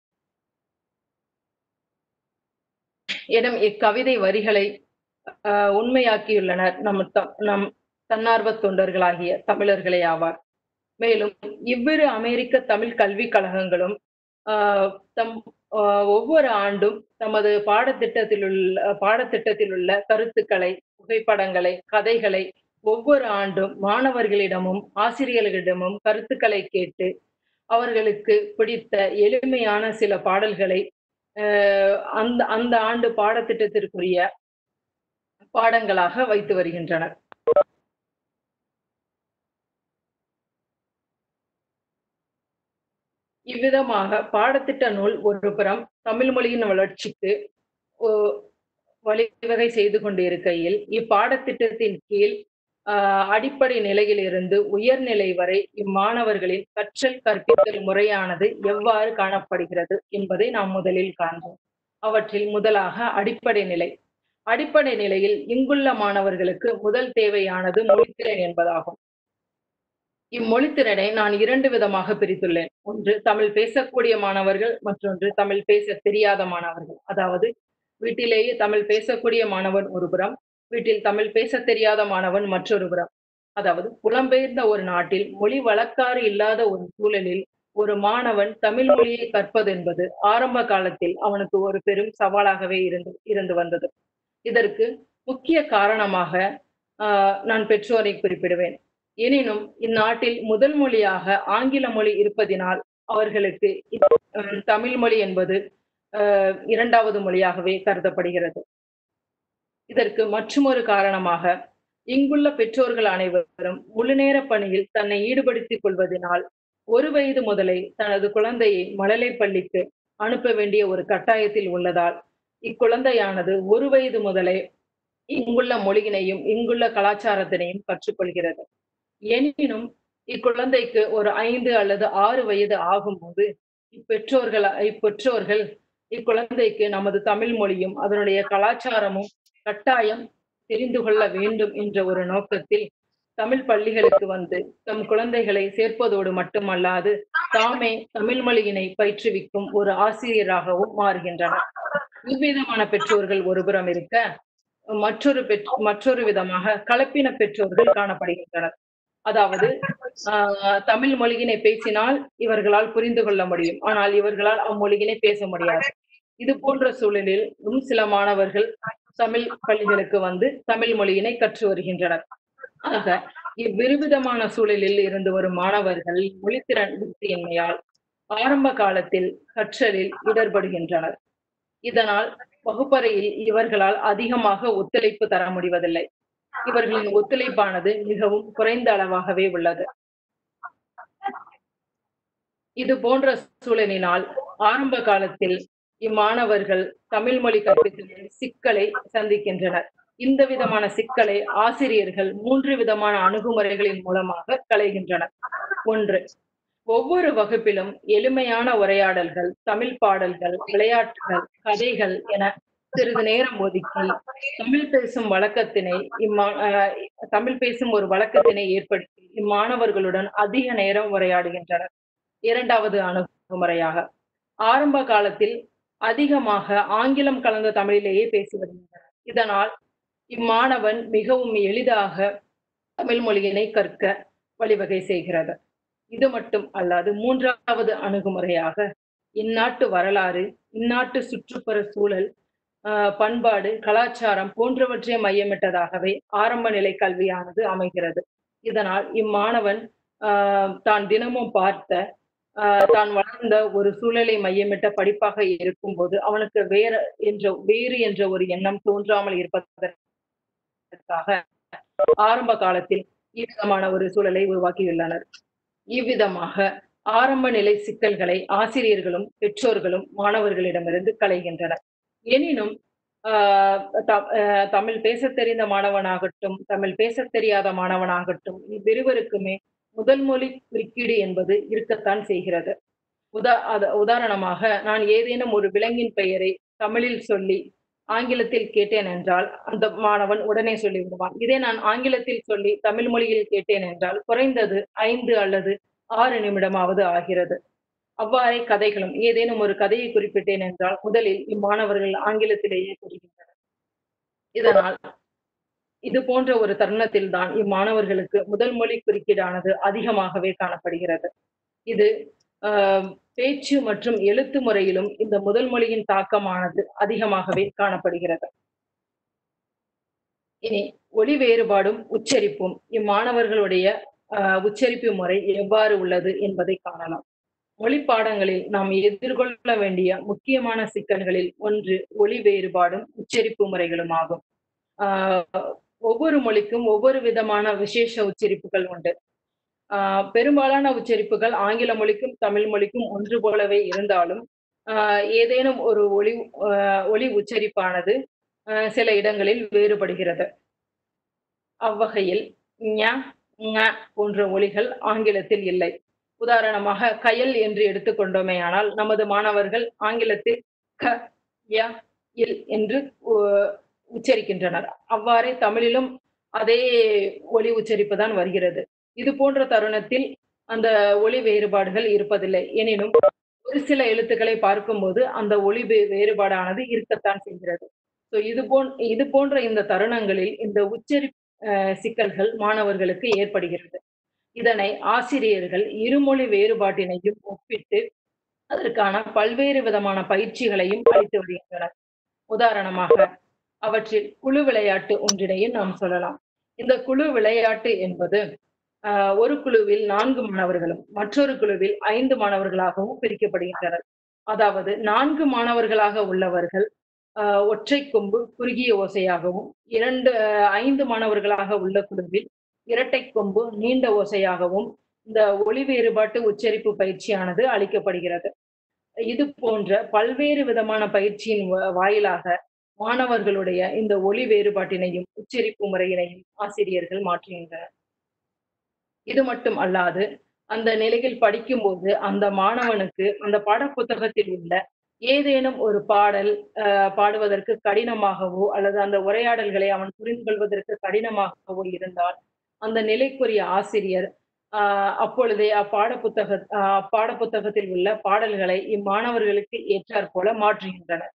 எனும் இக்கவிதை வரிகளை ஆஹ் உண்மையாக்கியுள்ளனர் நம் த- நம் தன்னார்வ தொண்டர்களாகிய தமிழர்களே ஆவார் மேலும் இவ்விரு அமெரிக்க தமிழ் கல்விக் கழகங்களும் ஆஹ் தம் ஆஹ் ஒவ்வொரு ஆண்டும் தமது பாடத்திட்டத்தில் உள்ள பாடத்திட்டத்தில் உள்ள கருத்துக்களை புகைப்படங்களை கதைகளை ஒவ்வொரு ஆண்டும் மாணவர்களிடமும் ஆசிரியர்களிடமும் கருத்துக்களை கேட்டு அவர்களுக்கு பிடித்த எளிமையான சில பாடல்களை ஆஹ் அந்த அந்த ஆண்டு பாடத்திட்டத்திற்குரிய பாடங்களாக வைத்து வருகின்றனர் இவ்விதமாக பாடத்திட்ட நூல் ஒரு புறம் தமிழ் மொழியின் வளர்ச்சிக்கு ஓ- வழிவகை செய்து கொண்டிருக்கையில் இப்பாடத்திட்டத்தின் கீழ் ஆஹ் அடிப்படை நிலையிலிருந்து உயர்நிலை வரை இம்மாணவர்களின் கற்றல் கற்பித்தல் முறையானது எவ்வாறு காணப்படுகிறது என்பதை நாம் முதலில் காண்போம் அவற்றில் முதலாக அடிப்படை நிலை அடிப்படை நிலையில் இங்குள்ள மாணவர்களுக்கு முதல் தேவையானது மொழித்திறன் என்பதாகும் இம்மொழித்திறனை நான் இரண்டு விதமாக பிரித்துள்ளேன் ஒன்று தமிழ் பேசக்கூடிய மாணவர்கள் மற்றொன்று தமிழ் பேச தெரியாத மாணவர்கள் அதாவது வீட்டிலேயே தமிழ் பேசக்கூடிய மாணவன் ஒரு புறம் வீட்டில் தமிழ் பேச தெரியாத மாணவன் மற்றொரு புறம் அதாவது புலம்பெயர்ந்த ஒரு நாட்டில் மொழி வழக்காறு இல்லாத ஒரு சூழலில் ஒரு மாணவன் தமிழ் மொழியை கற்பது என்பது ஆரம்ப காலத்தில் அவனுக்கு ஒரு பெரும் சவாலாகவே இருந்து இருந்து வந்தது இதற்கு முக்கிய காரணமாக ஆஹ் நான் பெற்றோரை குறிப்பிடுவேன் எனினும் இந்நாட்டில் முதல் மொழியாக ஆங்கில மொழி இருப்பதினால் அவர்களுக்கு இ- அஹ் தமிழ் மொழி என்பது ஆஹ் இரண்டாவது மொழியாகவே கருதப்படுகிறது இதற்கு மற்றுமொரு காரணமாக இங்குள்ள பெற்றோர்கள் அனைவரும் முழுநேர பணியில் தன்னை ஈடுபடுத்திக் கொள்வதனால் ஒரு வயது முதலே தனது குழந்தையை மழலை பள்ளிக்கு அனுப்ப வேண்டிய ஒரு கட்டாயத்தில் உள்ளதால் இக்குழந்தையானது ஒரு வயது முதலே இங்குள்ள மொழியினையும் இங்குள்ள கலாச்சாரத்தினையும் கற்றுக்கொள்கிறது எனினும் இக்குழந்தைக்கு ஒரு ஐந்து அல்லது ஆறு வயது ஆகும்போது இப்பெற்றோர்கள் இப்பெற்றோர்கள் இக்குழந்தைக்கு நமது தமிழ் மொழியும் அதனுடைய கலாச்சாரமும் கட்டாயம் தெரிந்து கொள்ள வேண்டும் என்ற ஒரு நோக்கத்தில் தமிழ் பள்ளிகளுக்கு வந்து தம் குழந்தைகளை சேர்ப்பதோடு மட்டுமல்லாது தாமே தமிழ் மொழியினை பயிற்றுவிக்கும் ஒரு ஆசிரியராகவும் மாறுகின்றனர் இவ்விதமான பெற்றோர்கள் ஒருபுறம் இருக்க மற்றொரு பெற் மற்றொரு விதமாக கலப்பின பெற்றோர்கள் காணப்படுகின்றனர் அதாவது ஆஹ் தமிழ் மொழியினை பேசினால் இவர்களால் புரிந்து கொள்ள முடியும் ஆனால் இவர்களால் அம்மொழியினை பேச முடியாது இது போன்ற சூழலில் இன்னும் சில மாணவர்கள் தமிழ் பள்ளிகளுக்கு வந்து தமிழ் மொழியினை கற்று வருகின்றனர் ஆக இவ்விருவிதமான சூழலில் இருந்து வரும் மாணவர்கள் மொழித்திறன் புத்தியின்மையால் ஆரம்ப காலத்தில் கற்றலில் இடர்படுகின்றனர் இதனால் வகுப்பறையில் இவர்களால் அதிகமாக ஒத்துழைப்பு தர முடிவதில்லை இவர்களின் ஒத்துழைப்பானது மிகவும் குறைந்த அளவாகவே உள்ளது இது போன்ற சூழலினால் ஆரம்ப காலத்தில் இம்மாணவர்கள் தமிழ் மொழி கற்பித்தலில் சிக்கலை சந்திக்கின்றனர் இந்த விதமான சிக்கலை ஆசிரியர்கள் மூன்று விதமான அணுகுமுறைகளின் மூலமாக களைகின்றனர் ஒன்று ஒவ்வொரு வகுப்பிலும் எளிமையான உரையாடல்கள் தமிழ் பாடல்கள் விளையாட்டுகள் கதைகள் என சிறிது நேரம் ஒதுக்கி தமிழ் பேசும் வழக்கத்தினை இம்மா அஹ் தமிழ் பேசும் ஒரு வழக்கத்தினை ஏற்படுத்தி இம்மாணவர்களுடன் அதிக நேரம் உரையாடுகின்றனர் இரண்டாவது அணுகுமுறையாக ஆரம்ப காலத்தில் அதிகமாக ஆங்கிலம் கலந்த தமிழிலேயே பேசி வருகின்றனர் இதனால் இம்மாணவன் மிகவும் எளிதாக தமிழ் மொழியினை கற்க வழிவகை செய்கிறது இது மட்டும் அல்லாது மூன்றாவது அணுகுமுறையாக இந்நாட்டு வரலாறு இந்நாட்டு சுற்றுப்புற சூழல் ஆஹ் பண்பாடு கலாச்சாரம் போன்றவற்றை மையமிட்டதாகவே ஆரம்ப நிலை கல்வியானது அமைகிறது இதனால் இம்மாணவன் ஆஹ் தான் தினமும் பார்த்த ஆஹ் தான் வளர்ந்த ஒரு சூழலை மையமிட்ட படிப்பாக இருக்கும்போது அவனுக்கு வேற என்ற வேறு என்ற ஒரு எண்ணம் தோன்றாமல் இருப்பதற்காக ஆரம்ப காலத்தில் இவ்விதமான ஒரு சூழலை உருவாக்கியுள்ளனர் இவ்விதமாக ஆரம்ப நிலை சிக்கல்களை ஆசிரியர்களும் பெற்றோர்களும் மாணவர்களிடமிருந்து களைகின்றனர் எனினும் ஆஹ் த- ஆஹ் தமிழ் பேசத் தெரிந்த மாணவனாகட்டும் தமிழ் பேசத் தெரியாத மாணவனாகட்டும் இவ்விருவருக்குமே முதல் மொழி குறுக்கீடு என்பது இருக்கத்தான் செய்கிறது உதா அத உதாரணமாக நான் ஏதேனும் ஒரு விலங்கின் பெயரை தமிழில் சொல்லி ஆங்கிலத்தில் கேட்டேன் என்றால் அந்த மாணவன் உடனே சொல்லிவிடுவான் இதே நான் ஆங்கிலத்தில் சொல்லி தமிழ் மொழியில் கேட்டேன் என்றால் குறைந்தது ஐந்து அல்லது ஆறு நிமிடமாவது ஆகிறது அவ்வாறே கதைகளும் ஏதேனும் ஒரு கதையை குறிப்பிட்டேன் என்றால் முதலில் இம்மாணவர்கள் ஆங்கிலத்திலேயே கூறுகின்றனர் இதனால் இது போன்ற ஒரு தருணத்தில் தான் இம்மாணவர்களுக்கு முதல் மொழி குறுக்கீடானது அதிகமாகவே காணப்படுகிறது இது ஆஹ் பேச்சு மற்றும் எழுத்து முறையிலும் இந்த முதல் மொழியின் தாக்கமானது அதிகமாகவே காணப்படுகிறது இனி ஒளி வேறுபாடும் உச்சரிப்பும் இம்மாணவர்களுடைய ஆஹ் உச்சரிப்பு முறை எவ்வாறு உள்ளது என்பதை காணலாம் மொழி பாடங்களில் நாம் எதிர்கொள்ள வேண்டிய முக்கியமான சிக்கல்களில் ஒன்று ஒளி வேறுபாடும் உச்சரிப்பு முறைகளும் ஆகும் ஆஹ் ஒவ்வொரு மொழிக்கும் ஒவ்வொரு விதமான விசேஷ உச்சரிப்புகள் உண்டு ஆஹ் பெரும்பாலான உச்சரிப்புகள் ஆங்கில மொழிக்கும் தமிழ் மொழிக்கும் ஒன்று போலவே இருந்தாலும் ஆஹ் ஏதேனும் ஒரு ஒளி ஆஹ் ஒளி உச்சரிப்பானது ஆஹ் சில இடங்களில் வேறுபடுகிறது அவ்வகையில் ஞ ங போன்ற ஒலிகள் ஆங்கிலத்தில் இல்லை உதாரணமாக கயல் என்று எடுத்துக்கொண்டோமேயானால் நமது மாணவர்கள் ஆங்கிலத்தில் க ய இல் என்று உ- உச்சரிக்கின்றனர் அவ்வாறே தமிழிலும் அதே ஒலி உச்சரிப்பு தான் வருகிறது இது போன்ற தருணத்தில் அந்த ஒளி வேறுபாடுகள் இருப்பதில்லை எனினும் ஒரு சில எழுத்துக்களை பார்க்கும்போது அந்த ஒளி வே- வேறுபாடானது இருக்கத்தான் செய்கிறது ஸோ இது போன் இது போன்ற இந்த தருணங்களில் இந்த உச்சரி அஹ், சிக்கல்கள் மாணவர்களுக்கு ஏற்படுகிறது இதனை ஆசிரியர்கள் இருமொழி வேறுபாட்டினையும் ஒப்பிட்டு அதற்கான பல்வேறு விதமான பயிற்சிகளையும் அளித்து வருகின்றனர் உதாரணமாக அவற்றில் குழு விளையாட்டு ஒன்றினையும் நாம் சொல்லலாம் இந்த குழு விளையாட்டு என்பது ஆஹ், ஒரு குழுவில் நான்கு மாணவர்களும் மற்றொரு குழுவில் ஐந்து மாணவர்களாகவும் பிரிக்கப்படுகின்றனர் அதாவது நான்கு மாணவர்களாக உள்ளவர்கள் ஆஹ், ஒற்றை கொம்பு குறுகிய ஓசையாகவும் இரண்டு ஆஹ், ஐந்து மாணவர்களாக உள்ள குழுவில் இரட்டை கொம்பு நீண்ட ஓசையாகவும் இந்த ஒளி வேறுபாட்டு உச்சரிப்பு பயிற்சியானது அளிக்கப்படுகிறது இது போன்ற பல்வேறு விதமான பயிற்சியின் வா- வாயிலாக மாணவர்களுடைய இந்த ஒளி வேறுபாட்டினையும் உச்சரிப்பு முறையினையும் ஆசிரியர்கள் மாற்றுகின்றனர் இது மட்டும் அல்லாது அந்த நிலையில் படிக்கும்போது அந்த மாணவனுக்கு அந்த பாடப்புத்தகத்தில் உள்ள ஏதேனும் ஒரு பாடல் ஆஹ், பாடுவதற்கு கடினமாகவோ அல்லது அந்த உரையாடல்களை அவன் புரிந்து கொள்வதற்கு கடினமாகவோ இருந்தால் அந்த நிலைக்குரிய ஆசிரியர் ஆஹ், அப்பொழுதே அப்பாட புத்தக ஆஹ், அப்பாடப்புத்தகத்தில் உள்ள பாடல்களை இம்மாணவர்களுக்கு ஏற்றாற் போல மாற்றுகின்றனர்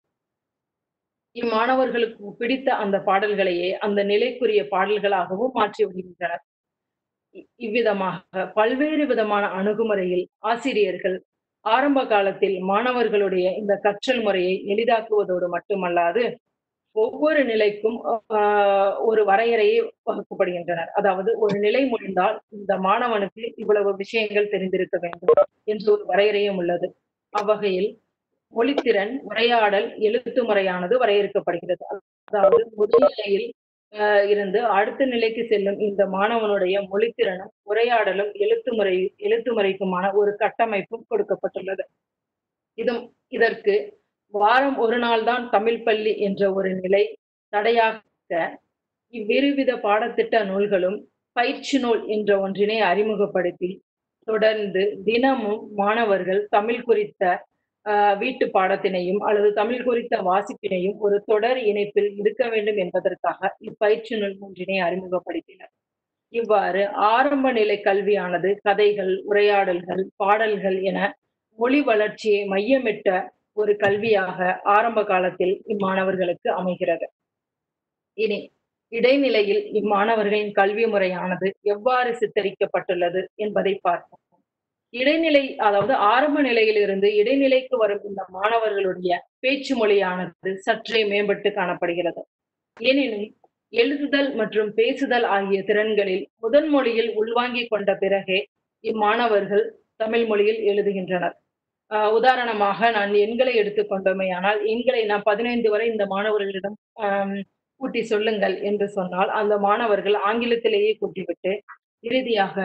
இம்மாணவர்களுக்கு பிடித்த அந்த பாடல்களையே அந்த நிலைக்குரிய பாடல்களாகவும் மாற்றி வருகின்றனர் இ- இவ்விதமாக பல்வேறு விதமான அணுகுமுறையில் ஆசிரியர்கள் ஆரம்ப காலத்தில் மாணவர்களுடைய இந்த கற்றல் முறையை எளிதாக்குவதோடு மட்டுமல்லாது ஒவ்வொரு நிலைக்கும் ஆஹ், ஒரு வரையறையை வகுக்கப்படுகின்றனர் அதாவது ஒரு நிலை முடிந்தால் இந்த மாணவனுக்கு இவ்வளவு விஷயங்கள் தெரிந்திருக்க வேண்டும் என்ற ஒரு வரையறையும் உள்ளது அவ்வகையில் மொழித்திறன் உரையாடல் எழுத்து முறையானது வரையறுக்கப்படுகிறது அதாவது முதல் நிலையில் ஆஹ், இருந்து அடுத்த நிலைக்கு செல்லும் இந்த மாணவனுடைய மொழித்திறனும் உரையாடலும் எழுத்து முறை எழுத்து முறைக்குமான ஒரு கட்டமைப்பும் கொடுக்கப்பட்டுள்ளது இதும் இதற்கு வாரம் ஒரு நாள் தான் தமிழ் பள்ளி என்ற ஒரு நிலை தடையாக இவ்விருவித பாடத்திட்ட நூல்களும் பயிற்சி நூல் என்ற ஒன்றினை அறிமுகப்படுத்தி தொடர்ந்து தினமும் மாணவர்கள் தமிழ் குறித்த ஆஹ், வீட்டு பாடத்தினையும் அல்லது தமிழ் குறித்த வாசிப்பினையும் ஒரு தொடர் இணைப்பில் இருக்க வேண்டும் என்பதற்காக இப்பயிற்சி நூல் ஒன்றினை அறிமுகப்படுத்தினர் இவ்வாறு ஆரம்ப நிலை கல்வியானது கதைகள் உரையாடல்கள் பாடல்கள் என மொழி வளர்ச்சியை மையமிட்ட ஒரு கல்வியாக ஆரம்ப காலத்தில் இம்மாணவர்களுக்கு அமைகிறது இனி இடைநிலையில் இம்மாணவர்களின் கல்வி முறையானது எவ்வாறு சித்தரிக்கப்பட்டுள்ளது என்பதை பார்ப்போம் இடைநிலை அதாவது ஆரம்ப நிலையிலிருந்து இடைநிலைக்கு வரும் இந்த மாணவர்களுடைய பேச்சு மொழியானது சற்றே மேம்பட்டு காணப்படுகிறது ஏனெனில் எழுதுதல் மற்றும் பேசுதல் ஆகிய திறன்களில் முதன் மொழியில் உள்வாங்கிக் கொண்ட பிறகே இம்மாணவர்கள் தமிழ் மொழியில் எழுதுகின்றனர் ஆஹ் உதாரணமாக நான் எண்களை எடுத்துக்கொண்டோமே ஆனால் எண்களை நான் பதினைந்து வரை இந்த மாணவர்களிடம் ஆம், கூட்டி சொல்லுங்கள் என்று சொன்னால் அந்த மாணவர்கள் ஆங்கிலத்திலேயே கூட்டிவிட்டு இறுதியாக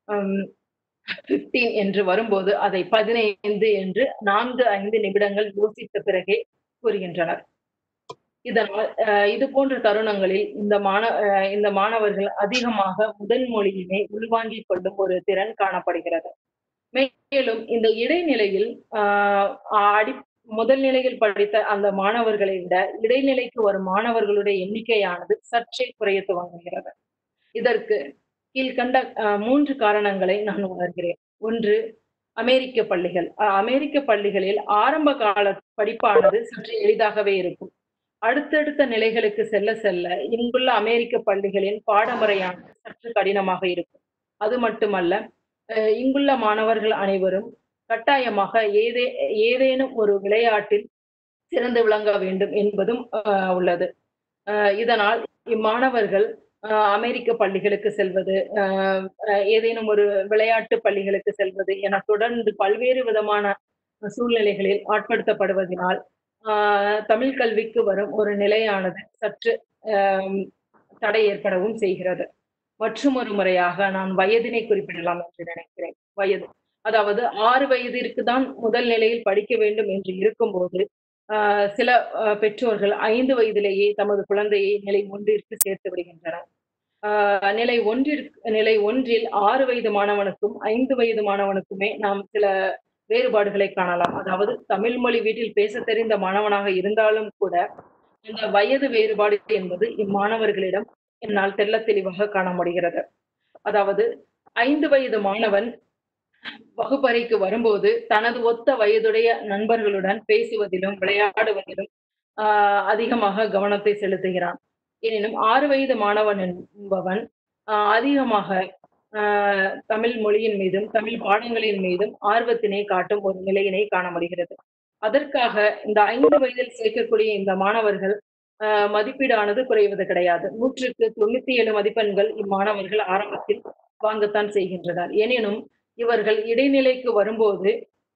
பிப்டீன் என்று வரும்போது அதை பதினைந்து என்று நான்கு ஐந்து நிமிடங்கள் யோசித்த பிறகே கூறுகின்றனர் இதனால் ஆஹ் இது போன்ற தருணங்களில் இந்த மாண ஆஹ் இந்த மாணவர்கள் அதிகமாக முதல் மொழியினை உள்வாங்கிக் கொள்ளும் ஒரு திறன் காணப்படுகிறது மேலும் இந்த இடைநிலையில் ஆஹ் அடி முதல் நிலையில் படித்த அந்த மாணவர்களை விட இடைநிலைக்கு வரும் மாணவர்களுடைய எண்ணிக்கையானது சற்றே குறைய துவங்குகிறது இதற்கு கீழ்கண்ட ஆஹ் மூன்று காரணங்களை நான் உணர்கிறேன் ஒன்று அமெரிக்க பள்ளிகள் அஹ் அமெரிக்க பள்ளிகளில் ஆரம்ப கால படிப்பானது சற்று எளிதாகவே இருக்கும் அடுத்தடுத்த நிலைகளுக்கு செல்ல செல்ல இங்குள்ள அமெரிக்க பள்ளிகளின் பாடமுறையானது சற்று கடினமாக இருக்கும் அது மட்டுமல்ல அஹ் இங்குள்ள மாணவர்கள் அனைவரும் கட்டாயமாக ஏதே ஏதேனும் ஒரு விளையாட்டில் சிறந்து விளங்க வேண்டும் என்பதும் அஹ் உள்ளது அஹ் இதனால் இம்மாணவர்கள் அஹ் அமெரிக்க பள்ளிகளுக்கு செல்வது அஹ் அஹ் ஏதேனும் ஒரு விளையாட்டு பள்ளிகளுக்கு செல்வது என தொடர்ந்து பல்வேறு விதமான சூழ்நிலைகளில் ஆட்படுத்தப்படுவதனால் ஆஹ் தமிழ் கல்விக்கு வரும் ஒரு நிலையானது சற்று ஆஹ் தடை ஏற்படவும் செய்கிறது மற்றும் ஒரு முறையாக நான் வயதினை குறிப்பிடலாம் என்று நினைக்கிறேன் வயது அதாவது ஆறு வயதிற்கு தான் முதல் நிலையில் படிக்க வேண்டும் என்று இருக்கும்போது ஆஹ் சில ஆஹ் பெற்றோர்கள் ஐந்து வயதிலேயே தமது குழந்தையை நிலை ஒன்றிற்கு சேர்த்து விடுகின்றனர் ஆஹ் நிலை ஒன்றிற்கு நிலை ஒன்றில் ஆறு வயது மாணவனுக்கும் ஐந்து வயது மாணவனுக்குமே நாம் சில வேறுபாடுகளை காணலாம் அதாவது தமிழ் மொழி வீட்டில் பேச தெரிந்த மாணவனாக இருந்தாலும் கூட இந்த வயது வேறுபாடு என்பது இம்மாணவர்களிடம் என்னால் தெள்ள தெளிவாக காண முடிகிறது அதாவது ஐந்து வயது மாணவன் வகுப்பறைக்கு வரும்போது தனது ஒத்த வயதுடைய நண்பர்களுடன் பேசுவதிலும் விளையாடுவதிலும் ஆஹ் அதிகமாக கவனத்தை செலுத்துகிறான் எனினும் ஆறு வயது மாணவன் என்பவன் ஆஹ் அதிகமாக ஆஹ் தமிழ் மொழியின் மீதும் தமிழ் பாடங்களின் மீதும் ஆர்வத்தினை காட்டும் ஒரு நிலையினை காண முடிகிறது அதற்காக இந்த ஐந்து வயதில் சேர்க்கக்கூடிய இந்த மாணவர்கள் ஆஹ் மதிப்பீடானது குறைவது கிடையாது நூற்றுக்கு தொண்ணூத்தி ஏழு மதிப்பெண்கள் இம்மாணவர்கள் ஆரம்பத்தில் வாங்கத்தான் செய்கின்றனர் எனினும் இவர்கள் இடைநிலைக்கு வரும்போது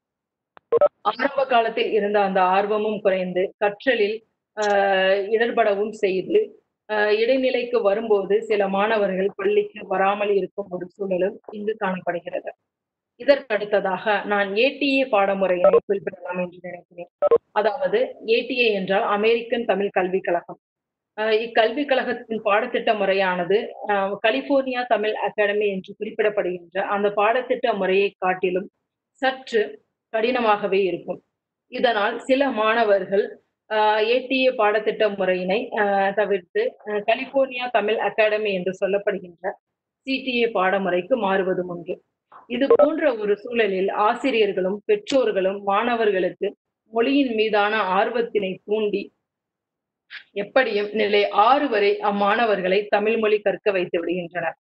ஆரம்ப காலத்தில் இருந்த அந்த ஆர்வமும் குறைந்து கற்றலில் ஆஹ் இடர்படவும் செய்து ஆஹ் இடைநிலைக்கு வரும்போது சில மாணவர்கள் பள்ளிக்கு வராமல் இருக்கும் ஒரு சூழலும் இங்கு காணப்படுகிறது இதற்கு அடுத்ததாக நான் ஏடிஏ பாடமுறையை குறிப்பிடலாம் என்று நினைக்கிறேன் அதாவது ஏடிஏ என்றால் அமெரிக்கன் தமிழ் கல்விக் கழகம் ஆஹ் இக்கல்விக் கழகத்தின் பாடத்திட்ட முறையானது ஆஹ் கலிபோர்னியா தமிழ் அகாடமி என்று குறிப்பிடப்படுகின்ற அந்த பாடத்திட்ட முறையை காட்டிலும் சற்று கடினமாகவே இருக்கும் இதனால் சில மாணவர்கள் ஏடிஏ பாடத்திட்ட முறையினை ஆஹ் தவிர்த்து ஆஹ் கலிபோர்னியா தமிழ் அகாடமி என்று சொல்லப்படுகின்ற சிடிஏ பாடமுறைக்கு மாறுவதும் உண்டு இது போன்ற ஒரு சூழலில் ஆசிரியர்களும் பெற்றோர்களும் மாணவர்களுக்கு மொழியின் மீதான ஆர்வத்தினை தூண்டி எப்படியும் நிலை ஆறு வரை அம்மாணவர்களை தமிழ் மொழி கற்க வைத்து விடுகின்றனர்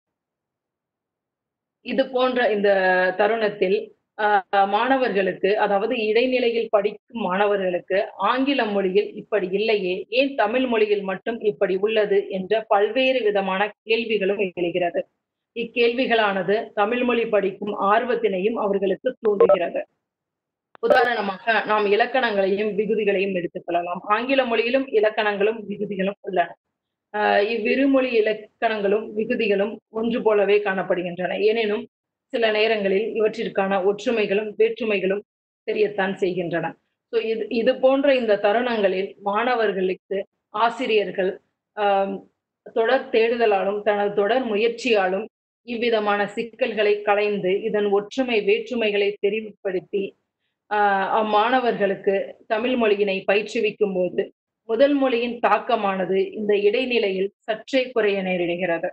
இது போன்ற இந்த தருணத்தில் ஆஹ் மாணவர்களுக்கு அதாவது இடைநிலையில் படிக்கும் மாணவர்களுக்கு ஆங்கில மொழியில் இப்படி இல்லையே ஏன் தமிழ் மொழியில் மட்டும் இப்படி உள்ளது என்ற பல்வேறு விதமான கேள்விகளும் எழுகிறது இக்கேள்விகளானது தமிழ் மொழி படிக்கும் ஆர்வத்தினையும் அவர்களுக்கு தூண்டுகிறது உதாரணமாக நாம் இலக்கணங்களையும் விகுதிகளையும் எடுத்துக்கொள்ளலாம் ஆங்கில மொழியிலும் இலக்கணங்களும் விகுதிகளும் உள்ளன ஆஹ் இவ்விருமொழி இலக்கணங்களும் விகுதிகளும் ஒன்று போலவே காணப்படுகின்றன எனினும் சில நேரங்களில் இவற்றிற்கான ஒற்றுமைகளும் வேற்றுமைகளும் தெரியத்தான் செய்கின்றன ஸோ இது இது போன்ற இந்த தருணங்களில் மாணவர்களுக்கு ஆசிரியர்கள் ஆஹ் தொடர் தேடுதலாலும் தனது தொடர் முயற்சியாலும் இவ்விதமான சிக்கல்களை களைந்து இதன் ஒற்றுமை வேற்றுமைகளை தெரிவுபடுத்தி ஆஹ் அம்மாணவர்களுக்கு தமிழ் மொழியினை பயிற்றுவிக்கும் போது முதல் மொழியின் தாக்கமானது இந்த இடைநிலையில் சற்றே குறைய நேரிடுகிறது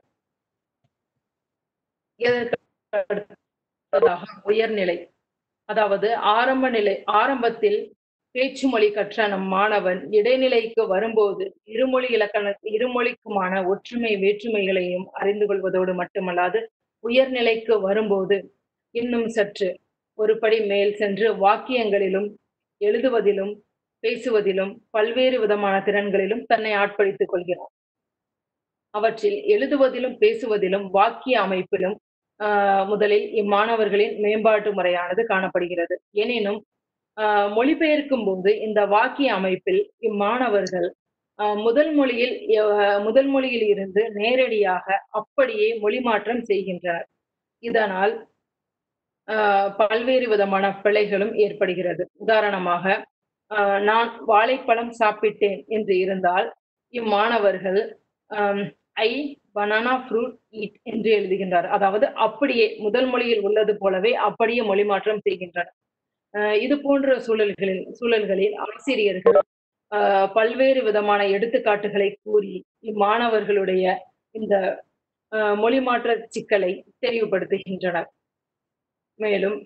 இதற்கு அடுத்ததாக உயர்நிலை அதாவது ஆரம்ப நிலை ஆரம்பத்தில் பேச்சு மொழி கற்ற நம் மாணவன் இடைநிலைக்கு வரும்போது இருமொழி இலக்கண இருமொழிக்குமான ஒற்றுமை வேற்றுமைகளையும் அறிந்து கொள்வதோடு மட்டுமல்லாது உயர்நிலைக்கு வரும்போது இன்னும் சற்று ஒரு படி மேல் சென்று வாக்கியங்களிலும் எழுதுவதிலும் பேசுவதிலும் பல்வேறு விதமான திறன்களிலும் தன்னை ஆட்படுத்திக் கொள்கிறார் அவற்றில் எழுதுவதிலும் பேசுவதிலும் வாக்கிய அமைப்பிலும் ஆஹ் முதலில் இம்மாணவர்களின் மேம்பாட்டு முறையானது காணப்படுகிறது எனினும் ஆஹ் மொழிபெயர்க்கும் போது இந்த வாக்கிய அமைப்பில் இம்மாணவர்கள் ஆஹ் முதல் மொழியில் அஹ் முதல் மொழியில் இருந்து நேரடியாக அப்படியே மொழி மாற்றம் செய்கின்றனர் இதனால் ஆஹ் பல்வேறு விதமான பிழைகளும் ஏற்படுகிறது உதாரணமாக ஆஹ் நான் வாழைப்பழம் சாப்பிட்டேன் என்று இருந்தால் இம்மாணவர்கள் ஐ பனானா ஃப்ரூட் ஈட் என்று எழுதுகின்றார் அதாவது அப்படியே முதல் மொழியில் உள்ளது போலவே அப்படியே மொழி மாற்றம் செய்கின்றனர் அஹ் இது போன்ற சூழல்களில் சூழல்களில் ஆசிரியர்கள் அஹ் பல்வேறு விதமான எடுத்துக்காட்டுகளை கூறி இம்மாணவர்களுடைய இந்த அஹ் மொழி மாற்ற சிக்கலை தெளிவுபடுத்துகின்றனர் மேலும்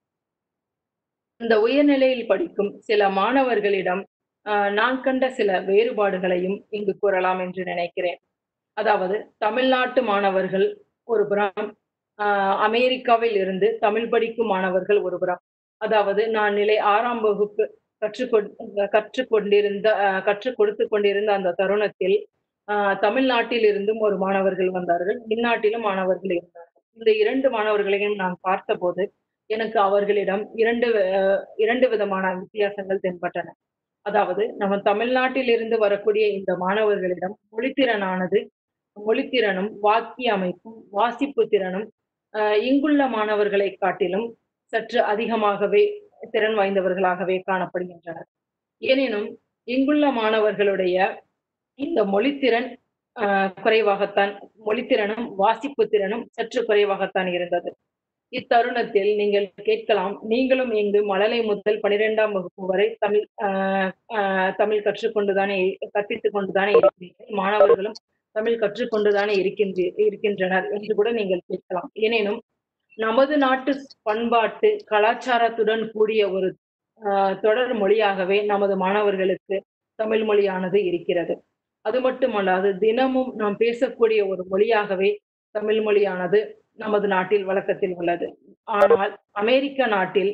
இந்த உயர்நிலையில் படிக்கும் சில மாணவர்களிடம் ஆஹ் நான் கண்ட சில வேறுபாடுகளையும் இங்கு கூறலாம் என்று நினைக்கிறேன் அதாவது தமிழ்நாட்டு மாணவர்கள் ஒரு புறம் ஆஹ் அமெரிக்காவில் இருந்து தமிழ் படிக்கும் மாணவர்கள் ஒரு புறம் அதாவது நான் நிலை ஆறாம் வகுப்பு கற்றுக்கொ கற்றுக் கொண்டிருந்த ஆஹ் கற்றுக் கொடுத்து கொண்டிருந்த அந்த தருணத்தில் ஆஹ் தமிழ்நாட்டில் இருந்தும் ஒரு மாணவர்கள் வந்தார்கள் இந்நாட்டிலும் மாணவர்கள் இருந்தார்கள் இந்த இரண்டு மாணவர்களையும் நான் பார்த்தபோது எனக்கு அவர்களிடம் இரண்டு அஹ் இரண்டு விதமான வித்தியாசங்கள் தென்பட்டன அதாவது நம்ம தமிழ்நாட்டில் இருந்து வரக்கூடிய இந்த மாணவர்களிடம் மொழித்திறனானது மொழித்திறனும் வாக்கிய அமைப்பும் வாசிப்பு திறனும் அஹ் இங்குள்ள மாணவர்களை காட்டிலும் சற்று அதிகமாகவே திறன் வாய்ந்தவர்களாகவே காணப்படுகின்றனர் எனினும் இங்குள்ள மாணவர்களுடைய இந்த மொழித்திறன் ஆஹ் குறைவாகத்தான் மொழித்திறனும் வாசிப்பு திறனும் சற்று குறைவாகத்தான் இருந்தது இத்தருணத்தில் நீங்கள் கேட்கலாம் நீங்களும் இங்கு மழலை முதல் பனிரெண்டாம் வகுப்பு வரை தமிழ் ஆஹ் ஆஹ் தமிழ் கற்றுக்கொண்டுதானே கற்பித்துக் கொண்டுதானே இருக்கிறீர்கள் மாணவர்களும் தமிழ் கற்றுக்கொண்டுதானே இருக்கின்ற இருக்கின்றனர் என்று கூட நீங்கள் கேட்கலாம் எனினும் நமது நாட்டு பண்பாட்டு கலாச்சாரத்துடன் கூடிய ஒரு ஆஹ் தொடர் மொழியாகவே நமது மாணவர்களுக்கு தமிழ் மொழியானது இருக்கிறது அது மட்டுமல்லாது தினமும் நாம் பேசக்கூடிய ஒரு மொழியாகவே தமிழ் மொழியானது நமது நாட்டில் வழக்கத்தில் உள்ளது ஆனால் அமெரிக்க நாட்டில்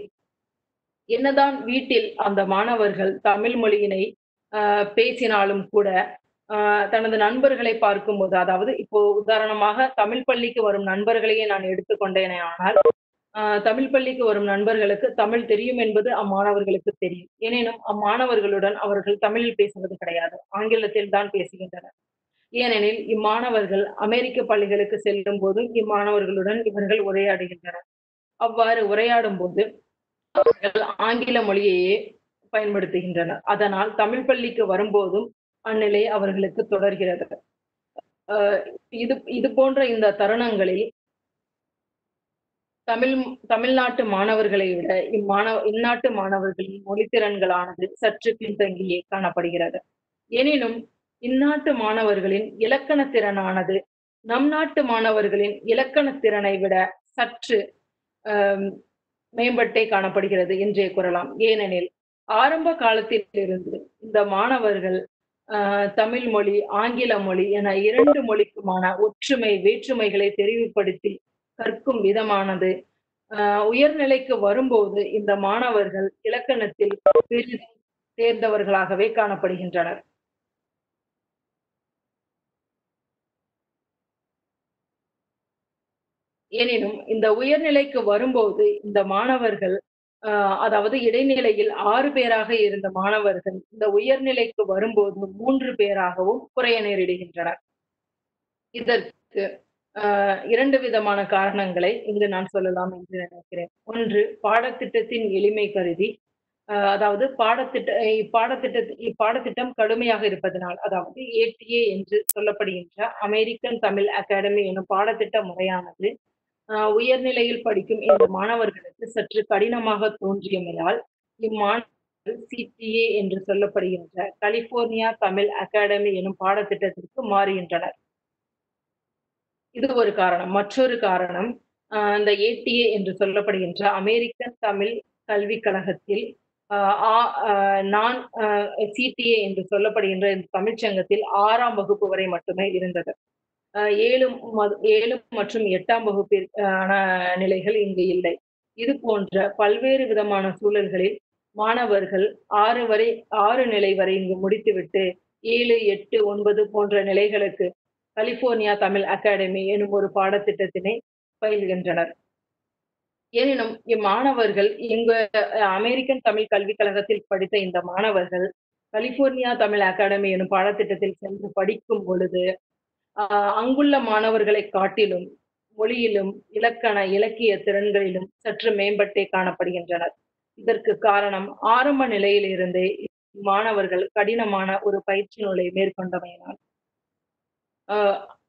என்னதான் வீட்டில் அந்த மாணவர்கள் தமிழ் மொழியினை ஆஹ் பேசினாலும் கூட ஆஹ் தனது நண்பர்களை பார்க்கும்போது அதாவது இப்போ உதாரணமாக தமிழ் பள்ளிக்கு வரும் நண்பர்களையே நான் எடுத்துக்கொண்டேனே ஆனால் ஆஹ் தமிழ் பள்ளிக்கு வரும் நண்பர்களுக்கு தமிழ் தெரியும் என்பது அம்மாணவர்களுக்கு தெரியும் எனினும் அம்மாணவர்களுடன் அவர்கள் தமிழில் பேசுவது கிடையாது ஆங்கிலத்தில் தான் பேசுகின்றனர் ஏனெனில் இம்மாணவர்கள் அமெரிக்க பள்ளிகளுக்கு செல்லும் போது இம்மாணவர்களுடன் இவர்கள் உரையாடுகின்றனர் அவ்வாறு உரையாடும் போது அவர்கள் ஆங்கில மொழியையே பயன்படுத்துகின்றனர் அதனால் தமிழ் பள்ளிக்கு வரும்போதும் அந்நிலை அவர்களுக்கு தொடர்கிறது ஆஹ் இது இது போன்ற இந்த தருணங்களில் தமிழ் தமிழ்நாட்டு மாணவர்களை விட இம்மாணவ இந்நாட்டு மாணவர்களின் மொழித்திறன்களானது சற்று பின்தங்கியே காணப்படுகிறது எனினும் இந்நாட்டு மாணவர்களின் இலக்கண திறனானது நம் நாட்டு மாணவர்களின் இலக்கண திறனை விட சற்று ஆஹ் மேம்பட்டே காணப்படுகிறது என்றே கூறலாம் ஏனெனில் ஆரம்ப காலத்தில் இருந்து இந்த மாணவர்கள் ஆஹ் தமிழ் மொழி ஆங்கில மொழி என இரண்டு மொழிக்குமான ஒற்றுமை வேற்றுமைகளை தெரிவுபடுத்தி கற்கும் விதமானது ஆஹ் உயர்நிலைக்கு வரும்போது இந்த மாணவர்கள் இலக்கணத்தில் பெரிதும் தேர்ந்தவர்களாகவே காணப்படுகின்றனர் எனினும் இந்த உயர்நிலைக்கு வரும்போது இந்த மாணவர்கள் ஆஹ் அதாவது இடைநிலையில் ஆறு பேராக இருந்த மாணவர்கள் இந்த உயர்நிலைக்கு வரும்போது மூன்று பேராகவும் குறைய நேரிடுகின்றனர் இதற்கு ஆஹ் இரண்டு விதமான காரணங்களை இங்கு நான் சொல்லலாம் என்று நினைக்கிறேன் ஒன்று பாடத்திட்டத்தின் எளிமை கருதி ஆஹ் அதாவது பாடத்திட்ட இப்பாடத்திட்ட இப்பாடத்திட்டம் கடுமையாக இருப்பதனால் அதாவது ஏடிஏ என்று சொல்லப்படுகின்ற அமெரிக்கன் தமிழ் அகாடமி எனும் பாடத்திட்ட முறையானது ஆஹ் உயர்நிலையில் படிக்கும் இந்த மாணவர்களுக்கு சற்று கடினமாக தோன்றியமையால் இம்மாணவர்கள் சிடிஏ என்று சொல்லப்படுகின்ற கலிபோர்னியா தமிழ் அகாடமி எனும் பாடத்திட்டத்திற்கு மாறுகின்றனர் இது ஒரு காரணம் மற்றொரு காரணம் ஆஹ் இந்த ஏடிஏ என்று சொல்லப்படுகின்ற அமெரிக்கன் தமிழ் கல்விக் கழகத்தில் ஆஹ் ஆ- ஆஹ் நான் சிடிஏ என்று சொல்லப்படுகின்ற இந்த தமிழ்ச்சங்கத்தில் ஆறாம் வகுப்பு வரை மட்டுமே இருந்தது ஆஹ் ஏழு ம- ஏழு மற்றும் எட்டாம் வகுப்பிற்கான நிலைகள் இங்கு இல்லை இது போன்ற பல்வேறு விதமான சூழல்களில் மாணவர்கள் ஆறு வரை ஆறு நிலை வரை இங்கு முடித்துவிட்டு ஏழு எட்டு ஒன்பது போன்ற நிலைகளுக்கு கலிபோர்னியா தமிழ் அகாடமி எனும் ஒரு பாடத்திட்டத்தினை பயில்கின்றனர் எனினும் இம்மாணவர்கள் இங்கு அஹ், அமெரிக்கன் தமிழ் கல்விக் கழகத்தில் படித்த இந்த மாணவர்கள் கலிபோர்னியா தமிழ் அகாடமி எனும் பாடத்திட்டத்தில் சென்று படிக்கும் பொழுது ஆஹ் அங்குள்ள மாணவர்களை காட்டிலும் மொழியிலும் இலக்கண இலக்கிய திறன்களிலும் சற்று மேம்பட்டே காணப்படுகின்றனர் இதற்கு காரணம் ஆரம்ப நிலையிலிருந்தே மாணவர்கள் கடினமான ஒரு பயிற்சி நூலை மேற்கொண்டமையினால் ஆஹ்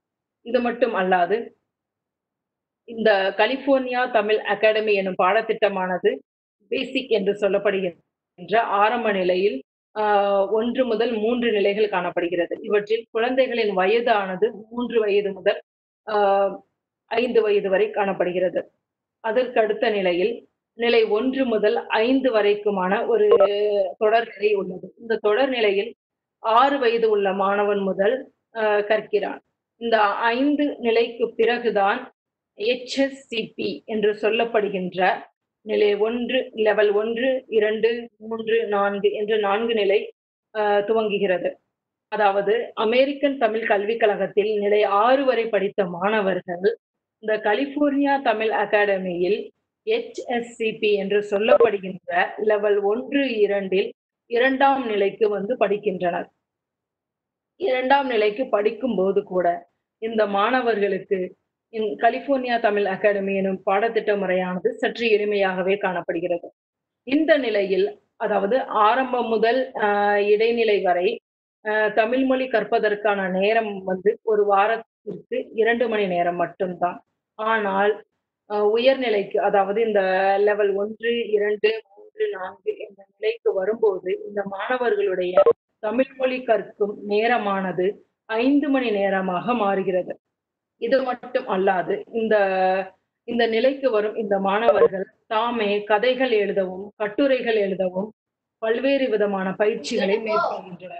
இது மட்டும் அல்லாது இந்த கலிபோர்னியா தமிழ் அகாடமி எனும் பாடத்திட்டமானது பேசிக் என்று சொல்லப்படுகின்ற ஆரம்ப நிலையில் ஆஹ் ஒன்று முதல் மூன்று நிலைகள் காணப்படுகிறது இவற்றில் குழந்தைகளின் வயதானது மூன்று வயது முதல் ஆஹ் ஐந்து வயது வரை காணப்படுகிறது அதற்கு அடுத்த நிலையில் நிலை ஒன்று முதல் ஐந்து வரைக்குமான ஒரு தொடர்நிலை உள்ளது இந்த தொடர்நிலையில் ஆறு வயது உள்ள மாணவன் முதல் ஆஹ் கற்கிறான் இந்த ஐந்து நிலைக்கு பிறகுதான் HSCP என்று சொல்லப்படுகின்ற நிலை ஒன்று லெவல் ஒன்று இரண்டு மூன்று நான்கு என்று நான்கு நிலை ஆஹ் துவங்குகிறது அதாவது அமெரிக்கன் தமிழ் கல்விக் கழகத்தில் நிலை ஆறு வரை படித்த மாணவர்கள் இந்த கலிபோர்னியா தமிழ் அகாடமியில் HSCP என்று சொல்லப்படுகின்ற லெவல் ஒன்று இரண்டில் இரண்டாம் நிலைக்கு வந்து படிக்கின்றனர் இரண்டாம் நிலைக்கு படிக்கும் போது கூட இந்த மாணவர்களுக்கு இந்த கலிபோர்னியா தமிழ் அகாடமி எனும் பாடத்திட்ட முறையானது சற்று எளிமையாகவே காணப்படுகிறது இந்த நிலையில் அதாவது ஆரம்பம் முதல் ஆஹ் இடைநிலை வரை ஆஹ் தமிழ் மொழி கற்பதற்கான நேரம் வந்து ஒரு வாரத்திற்கு இரண்டு மணி நேரம் மட்டும்தான் ஆனால் ஆஹ் உயர்நிலைக்கு அதாவது இந்த லெவல் ஒன்று இரண்டு மூன்று நான்கு என்ற நிலைக்கு வரும்போது இந்த மாணவர்களுடைய தமிழ் மொழி கற்கும் நேரமானது ஐந்து மணி நேரமாக மாறுகிறது இது மட்டும் அல்லாது இந்த இந்த நிலைக்கு வரும் இந்த மாணவர்கள் தாமே கதைகள் எழுதவும் கட்டுரைகள் எழுதவும் பல்வேறு விதமான பயிற்சிகளை மேற்கொள்கின்றனர்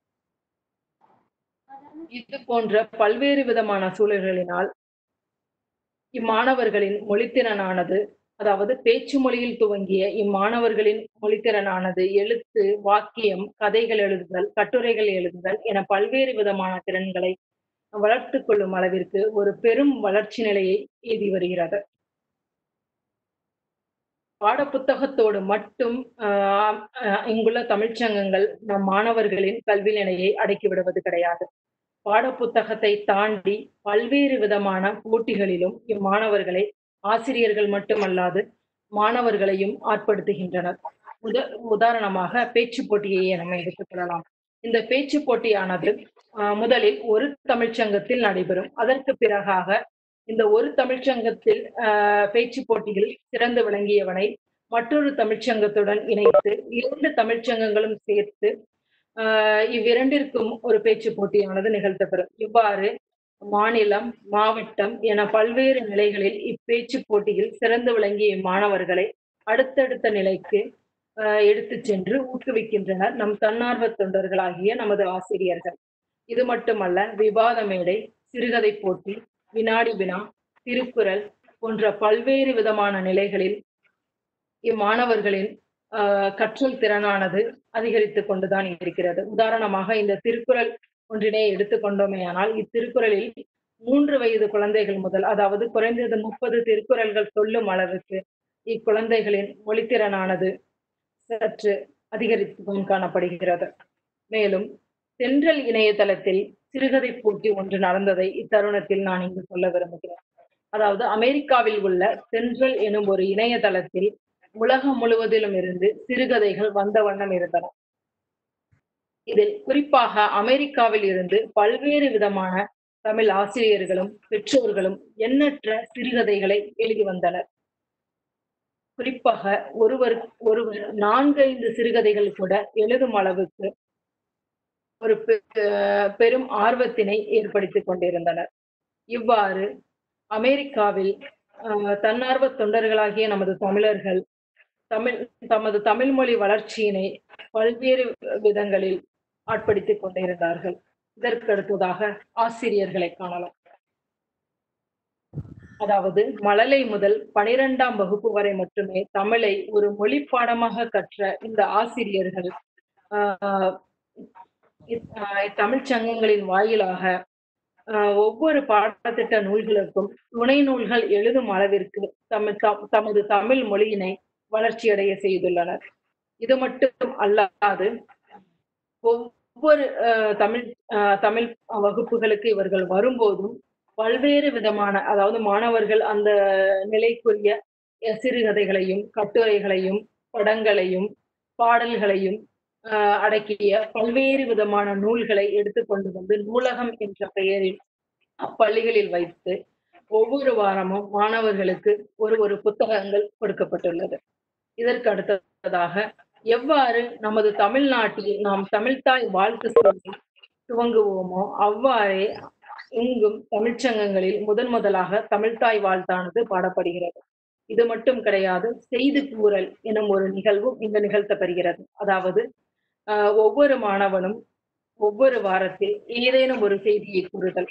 இது போன்ற பல்வேறு விதமான சூழல்களினால் இம்மாணவர்களின் மொழித்திறனானது அதாவது பேச்சு மொழியில் துவங்கிய இம்மாணவர்களின் மொழித்திறனானது எழுத்து வாக்கியம் கதைகள் எழுதுதல் கட்டுரைகள் எழுதுதல் என பல்வேறு விதமான திறன்களை வளர்த்து கொள்ளும் அளவிற்கு ஒரு பெரும் வளர்ச்சி நிலையை எய்தி வருகிறது பாடப்புத்தகத்தோடு மட்டும் ஆஹ் ஆஹ் இங்குள்ள தமிழ்ச்சங்கங்கள் நம் மாணவர்களின் கல்வி நிலையை அடக்கி விடுவது கிடையாது பாடப்புத்தகத்தை தாண்டி பல்வேறு விதமான போட்டிகளிலும் இம்மாணவர்களை ஆசிரியர்கள் மட்டுமல்லாது மாணவர்களையும் ஆட்படுத்துகின்றனர் உத உதாரணமாக பேச்சு போட்டியை நம்ம எடுத்துக்கொள்ளலாம் இந்த பேச்சு போட்டியானது ஆஹ் முதலில் ஒரு தமிழ்ச்சங்கத்தில் நடைபெறும் அதற்கு பிறகாக இந்த ஒரு தமிழ்ச்சங்கத்தில் ஆஹ் பேச்சு போட்டியில் சிறந்து விளங்கியவனை மற்றொரு தமிழ்ச்சங்கத்துடன் இணைத்து இரண்டு தமிழ்ச்சங்கங்களும் சேர்த்து ஆஹ் இவ்விரண்டிற்கும் ஒரு பேச்சு போட்டியானது நிகழ்த்தப்பெறும் இவ்வாறு மாநிலம் மாவட்டம் என பல்வேறு நிலைகளில் இப்பேச்சு போட்டியில் சிறந்து விளங்கிய மாணவர்களை அடுத்தடுத்த நிலைக்கு ஆஹ் எடுத்துச் சென்று ஊக்குவிக்கின்றனர் நம் தன்னார்வ தொண்டர்களாகிய நமது ஆசிரியர்கள் இது மட்டுமல்ல விவாத மேடை சிறுகதை போட்டி வினாடி வினா திருக்குறள் போன்ற பல்வேறு விதமான நிலைகளில் இம்மாணவர்களின் ஆஹ் கற்றல் திறனானது அதிகரித்து கொண்டுதான் இருக்கிறது உதாரணமாக இந்த திருக்குறள் ஒன்றினை எடுத்துக்கொண்டோமேயானால் இத்திருக்குறளில் மூன்று வயது குழந்தைகள் முதல் அதாவது குறைந்தது முப்பது திருக்குறள்கள் சொல்லும் அளவுக்கு இக்குழந்தைகளின் மொழித்திறனானது சற்று அதிகரித்து காணப்படுகிறது மேலும் தென்றல் இணையதளத்தில் சிறுகதை போட்டி ஒன்று நடந்ததை இத்தருணத்தில் நான் இங்கு சொல்ல விரும்புகிறேன் அதாவது அமெரிக்காவில் உள்ள தென்றல் எனும் ஒரு இணையதளத்தில் உலகம் முழுவதிலும் இருந்து சிறுகதைகள் வந்த வண்ணம் இருந்தன இதில் குறிப்பாக அமெரிக்காவில் இருந்து பல்வேறு விதமான தமிழ் ஆசிரியர்களும் பெற்றோர்களும் எண்ணற்ற சிறுகதைகளை எழுதி வந்தனர் குறிப்பாக ஒருவர் ஒருவர் நான்கைந்து சிறுகதைகள் கூட எழுதும் அளவுக்கு ஒரு பெரும் ஆர்வத்தினை ஏற்படுத்திக் கொண்டிருந்தனர் இவ்வாறு அமெரிக்காவில் தன்னார்வ தொண்டர்களாகிய நமது தமிழர்கள் தமிழ் தமது தமிழ் மொழி வளர்ச்சியினை பல்வேறு விதங்களில் ஆட்படுத்திக் கொண்டிருந்தார்கள் இதற்கு அடுத்ததாக ஆசிரியர்களை காணலாம் அதாவது மழலை முதல் பனிரெண்டாம் வகுப்பு வரை மட்டுமே தமிழை ஒரு மொழி பாடமாக கற்ற இந்த ஆசிரியர்கள் ஆஹ் தமிழ் சங்கங்களின் வாயிலாக ஒவ்வொரு பாடத்திட்ட நூல்களுக்கும் துணை நூல்கள் எழுதும் அளவிற்கு தமிழ் தமது தமிழ் மொழியினை வளர்ச்சியடைய செய்துள்ளனர் இது மட்டும் அல்லாது ஒவ்வொரு தமிழ் தமிழ் வகுப்புகளுக்கு இவர்கள் வரும்போதும் பல்வேறு விதமான அதாவது மாணவர்கள் அந்த நிலைக்குரிய சிறுகதைகளையும் கட்டுரைகளையும் படங்களையும் பாடல்களையும் அடக்கிய பல்வேறு விதமான நூல்களை எடுத்துக்கொண்டு வந்து நூலகம் என்ற பெயரில் அப்பள்ளிகளில் வைத்து ஒவ்வொரு வாரமும் மாணவர்களுக்கு ஒரு ஒரு புத்தகங்கள் கொடுக்கப்பட்டுள்ளது இதற்கு அடுத்ததாக எவ்வாறு நமது தமிழ்நாட்டில் நாம் தமிழ்தாய் வாழ்த்து சொல்லி துவங்குவோமோ அவ்வாறே இங்கும் தமிழ்ச்சங்கங்களில் முதன் முதலாக தமிழ்தாய் வாழ்த்தானது பாடப்படுகிறது இது மட்டும் கிடையாது செய்து கூறல் எனும் ஒரு நிகழ்வும் இங்கு நிகழ்த்தப்படுகிறது அதாவது ஆஹ் ஒவ்வொரு மாணவனும் ஒவ்வொரு வாரத்தில் ஏதேனும் ஒரு செய்தியை கூறுதல்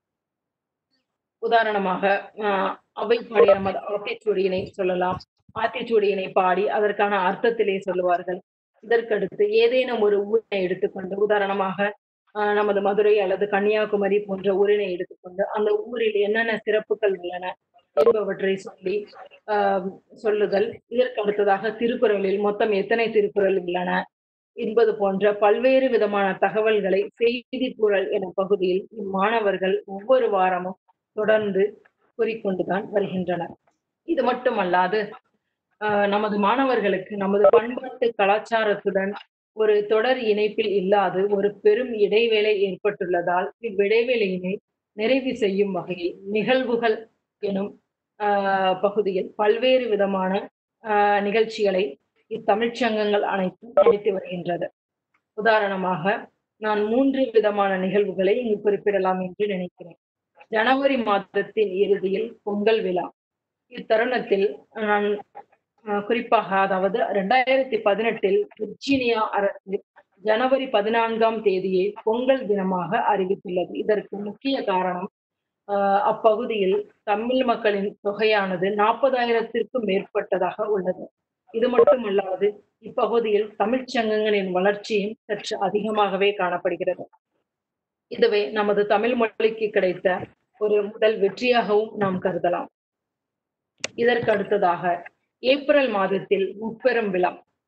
உதாரணமாக ஆஹ் அவை பாடிய நமது ஆத்திச்சூடியினை சொல்லலாம் ஆத்திச்சூடியினை பாடி அதற்கான அர்த்தத்திலே சொல்லுவார்கள் இதற்கடுத்து ஏதேனும் ஒரு ஊரினை எடுத்துக்கொண்டு உதாரணமாக ஆஹ் நமது மதுரை அல்லது கன்னியாகுமரி போன்ற ஊரினை எடுத்துக்கொண்டு அந்த ஊரில் என்னென்ன சிறப்புகள் உள்ளன என்பவற்றை சொல்லி ஆஹ் சொல்லுதல் இதற்கு அடுத்ததாக திருக்குறளில் மொத்தம் எத்தனை திருக்குறள் உள்ளன என்பது போன்ற பல்வேறு விதமான தகவல்களை செய்தி குரல் எனும் பகுதியில் இம்மாணவர்கள் ஒவ்வொரு வாரமும் தொடர்ந்து கூறிக்கொண்டுதான் வருகின்றனர் இது மட்டுமல்லாது ஆஹ் நமது மாணவர்களுக்கு நமது பண்பாட்டு கலாச்சாரத்துடன் ஒரு தொடர் இணைப்பில் இல்லாது ஒரு பெரும் இடைவேளை ஏற்பட்டுள்ளதால் இவ்விடைவேளையினை நிறைவு செய்யும் வகையில் நிகழ்வுகள் எனும் ஆஹ் பகுதியில் பல்வேறு விதமான ஆஹ் நிகழ்ச்சிகளை இத்தமிழ்ச்சங்கங்கள் அனைத்தும் நடத்தி வருகின்றது உதாரணமாக நான் மூன்று விதமான நிகழ்வுகளை இங்கு குறிப்பிடலாம் என்று நினைக்கிறேன் ஜனவரி மாதத்தின் இறுதியில் பொங்கல் விழா இத்தருணத்தில் நான் அஹ், குறிப்பாக அதாவது ரெண்டாயிரத்தி பதினெட்டில் விர்ஜீனியா அரசு ஜனவரி பதினான்காம் தேதியை பொங்கல் தினமாக அறிவித்துள்ளது இதற்கு முக்கிய காரணம் ஆஹ் அப்பகுதியில் தமிழ் மக்களின் தொகையானது நாற்பதாயிரத்திற்கும் மேற்பட்டதாக உள்ளது இது மட்டுமல்லாது இப்பகுதியில் தமிழ்ச் சங்கங்களின் வளர்ச்சியும் சற்று அதிகமாகவே காணப்படுகிறது இதுவே நமது தமிழ் மொழிக்கு கிடைத்த ஒரு முதல் வெற்றியாகவும் நாம் கருதலாம் இதற்கு அடுத்ததாக ஏப்ரல் மாதத்தில் முப்பெரும் விழா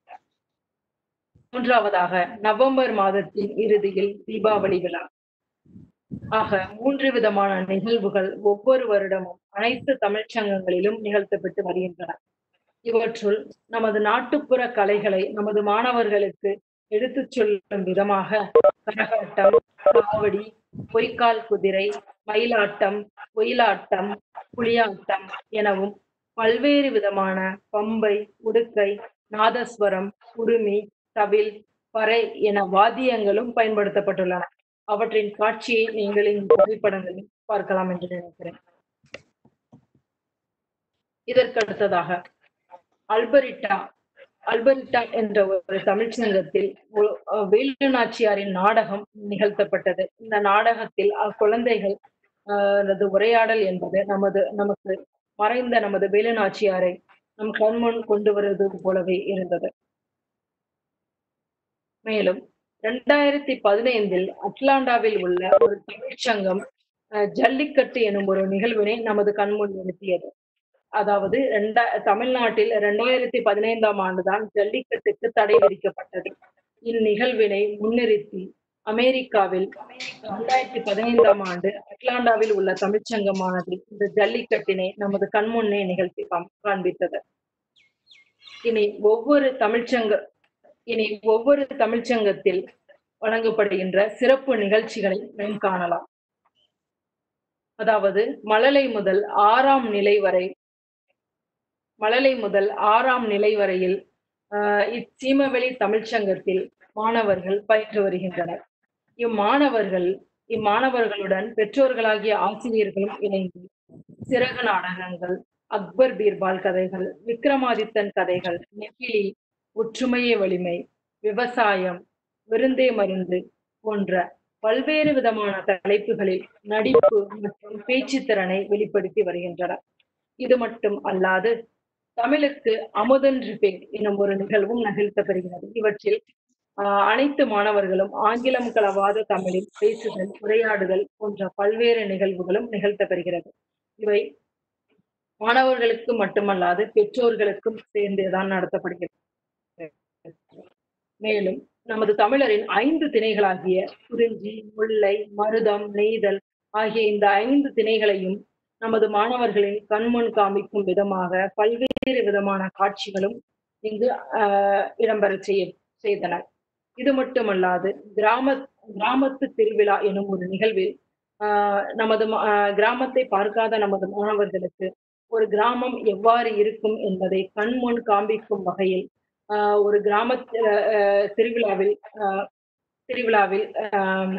மூன்றாவதாக நவம்பர் மாதத்தின் இறுதியில் தீபாவளி விழா ஆக மூன்று விதமான நிகழ்வுகள் ஒவ்வொரு வருடமும் அனைத்து தமிழ்ச் சங்கங்களிலும் நிகழ்த்தப்பட்டு வருகின்றன இவற்றுள் நமது நாட்டுப்புற கலைகளை நமது மாணவர்களுக்கு எடுத்துச் சொல்லும் விதமாக கரகாட்டம் காவடி பொய்க்கால் குதிரை மயிலாட்டம் ஒயிலாட்டம் புலியாட்டம் எனவும் பல்வேறு விதமான பம்பை உடுக்கை நாதஸ்வரம் குடுமி தவில் பறை என வாத்தியங்களும் பயன்படுத்தப்பட்டுள்ளன அவற்றின் காட்சியை நீங்கள் இந்த புகைப்படங்களில் பார்க்கலாம் என்று நினைக்கிறேன் இதற்கு அடுத்ததாக அல்பரிட்டா அல்பரிட்டா என்ற ஒரு தமிழ்ச் சங்கத்தில் ஒ- அஹ் வேலு நாச்சியாரின் நாடகம் நிகழ்த்தப்பட்டது இந்த நாடகத்தில் அக்குழந்தைகள் ஆஹ் எனது உரையாடல் என்பது நமது நமக்கு மறைந்த நமது வேலு நாச்சியாரை நம் கண்முன் கொண்டு வருவது போலவே இருந்தது மேலும் இரண்டாயிரத்தி பதினைந்தில் அட்லாண்டாவில் உள்ள ஒரு தமிழ்ச் சங்கம் அஹ், ஜல்லிக்கட்டு எனும் ஒரு நிகழ்வினை நமது கண்முன் நிறுத்தியது அதாவது ரெண்டா தமிழ்நாட்டில் இரண்டாயிரத்தி பதினைந்தாம் ஆண்டுதான் ஜல்லிக்கட்டுக்கு தடை விதிக்கப்பட்டது இந்நிகழ்வினை முன்னிறுத்தி அமெரிக்காவில் இரண்டாயிரத்தி பதினைந்தாம் ஆண்டு அட்லாண்டாவில் உள்ள தமிழ்ச்சங்கமானது இந்த ஜல்லிக்கட்டினை நமது கண்முன்னே நிகழ்த்தி காம்- காண்பித்தது இனி ஒவ்வொரு தமிழ்ச்சங்க இனி ஒவ்வொரு தமிழ்ச்சங்கத்தில் வழங்கப்படுகின்ற சிறப்பு நிகழ்ச்சிகளை நாம் காணலாம் அதாவது மழலை முதல் ஆறாம் நிலை வரை மழலை முதல் ஆறாம் நிலை வரையில் ஆஹ் இச்சீமவெளி தமிழ்ச்சங்கத்தில் மாணவர்கள் பயின்று வருகின்றனர் இம்மாணவர்கள் இம்மாணவர்களுடன் பெற்றோர்களாகிய ஆசிரியர்களும் இணைந்து சிறகு நாடகங்கள் அக்பர் பீர்பால் கதைகள் விக்ரமாதித்தன் கதைகள் நெகிழி ஒற்றுமையே வலிமை விவசாயம் விருந்தே மருந்து போன்ற பல்வேறு விதமான தலைப்புகளில் நடிப்பு மற்றும் பேச்சு திறனை வெளிப்படுத்தி வருகின்றனர் இது மட்டும் அல்லாது தமிழுக்கு அமுதென்று பேர் எனும் ஒரு நிகழ்வும் நிகழ்த்தப்படுகிறது இவற்றில் ஆஹ் அனைத்து மாணவர்களும் ஆங்கிலம் கலவாத தமிழில் பேசுதல் உரையாடுதல் போன்ற பல்வேறு நிகழ்வுகளும் நிகழ்த்தப்படுகிறது இவை மாணவர்களுக்கு மட்டுமல்லாது பெற்றோர்களுக்கும் சேர்ந்தேதான் நடத்தப்படுகிறது மேலும் நமது தமிழரின் ஐந்து திணைகளாகிய குறிஞ்சி முல்லை மருதம் நெய்தல் ஆகிய இந்த ஐந்து திணைகளையும் நமது மாணவர்களின் கண்முன் காமிக்கும் விதமாக பல்வேறு விதமான காட்சிகளும் இங்கு ஆஹ் இடம்பெற செய்ய செய்தனர் இது மட்டுமல்லாது கிராம கிராமத்து திருவிழா எனும் ஒரு நிகழ்வில் ஆஹ் நமது மா- ஆஹ் கிராமத்தை பார்க்காத நமது மாணவர்களுக்கு ஒரு கிராமம் எவ்வாறு இருக்கும் என்பதை கண்முன் காண்பிக்கும் வகையில் ஆஹ் ஒரு கிராம ஆஹ் திருவிழாவில் ஆஹ் திருவிழாவில் ஆஹ்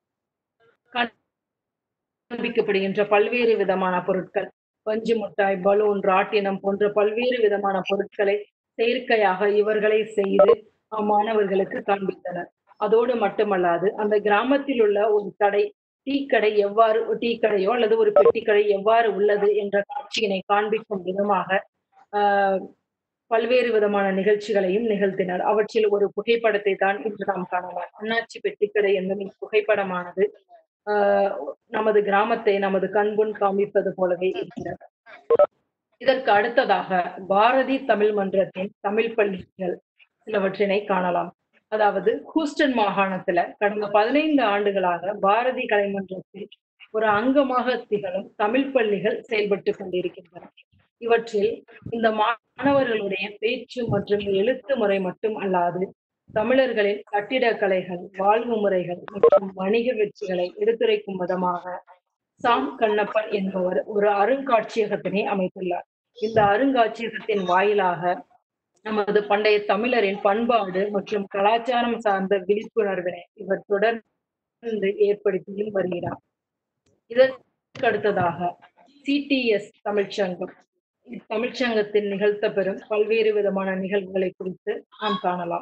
காண்பிக்கப்படுகின்ற பல்வேறு விதமான பொருட்கள் பஞ்சு மிட்டாய் பலூன் ராட்டினம் போன்ற பல்வேறு விதமான பொருட்களை செயற்கையாக இவர்களை செய்து அம்மாணவர்களுக்கு காண்பித்தனர் அதோடு மட்டுமல்லாது அந்த கிராமத்தில் உள்ள ஒரு கடை டீ கடை எவ்வாறு டீ கடையோ அல்லது ஒரு பெட்டி கடை எவ்வாறு உள்ளது என்ற காட்சியினை காண்பிக்கும் விதமாக ஆஹ் பல்வேறு விதமான நிகழ்ச்சிகளையும் நிகழ்த்தினர் அவற்றில் ஒரு புகைப்படத்தை தான் இன்று நாம் காணலாம் அண்ணாச்சி பெட்டிக்கடை என்னும் புகைப்படமானது ஆஹ் நமது கிராமத்தை நமது கண்முன் காமிப்பது போலவே இருக்கிறது இதற்கு அடுத்ததாக பாரதி தமிழ் மன்றத்தின் தமிழ் பள்ளிகள் சிலவற்றினை காணலாம் அதாவது ஹூஸ்டன் மாகாணத்துல கடந்த பதினைந்து ஆண்டுகளாக பாரதி கலைமன்றத்தில் ஒரு அங்கமாக திகழும் தமிழ் பள்ளிகள் செயல்பட்டு கொண்டிருக்கின்றன இவற்றில் இந்த மாணவர்களுடைய பேச்சு மற்றும் எழுத்து முறை மட்டும் அல்லாது தமிழர்களின் கட்டிடக்கலைகள் வாழ்வு முறைகள் மற்றும் வணிக வெற்றிகளை எடுத்துரைக்கும் விதமாக சாம் கண்ணப்பன் என்பவர் ஒரு அருங்காட்சியகத்தினை அமைத்துள்ளார் இந்த அருங்காட்சியகத்தின் வாயிலாக நமது பண்டைய தமிழரின் பண்பாடு மற்றும் கலாச்சாரம் சார்ந்த விழிப்புணர்வினை இவர் தொடர்ந்து ஏற்படுத்தியும் வருகிறார் இதற்கு அடுத்ததாக சிடிஎஸ் தமிழ்ச்சங்கம் இத்தமிழ்ச்சங்கத்தில் நிகழ்த்தப்பெறும் பல்வேறு விதமான நிகழ்வுகளை குறித்து நாம் காணலாம்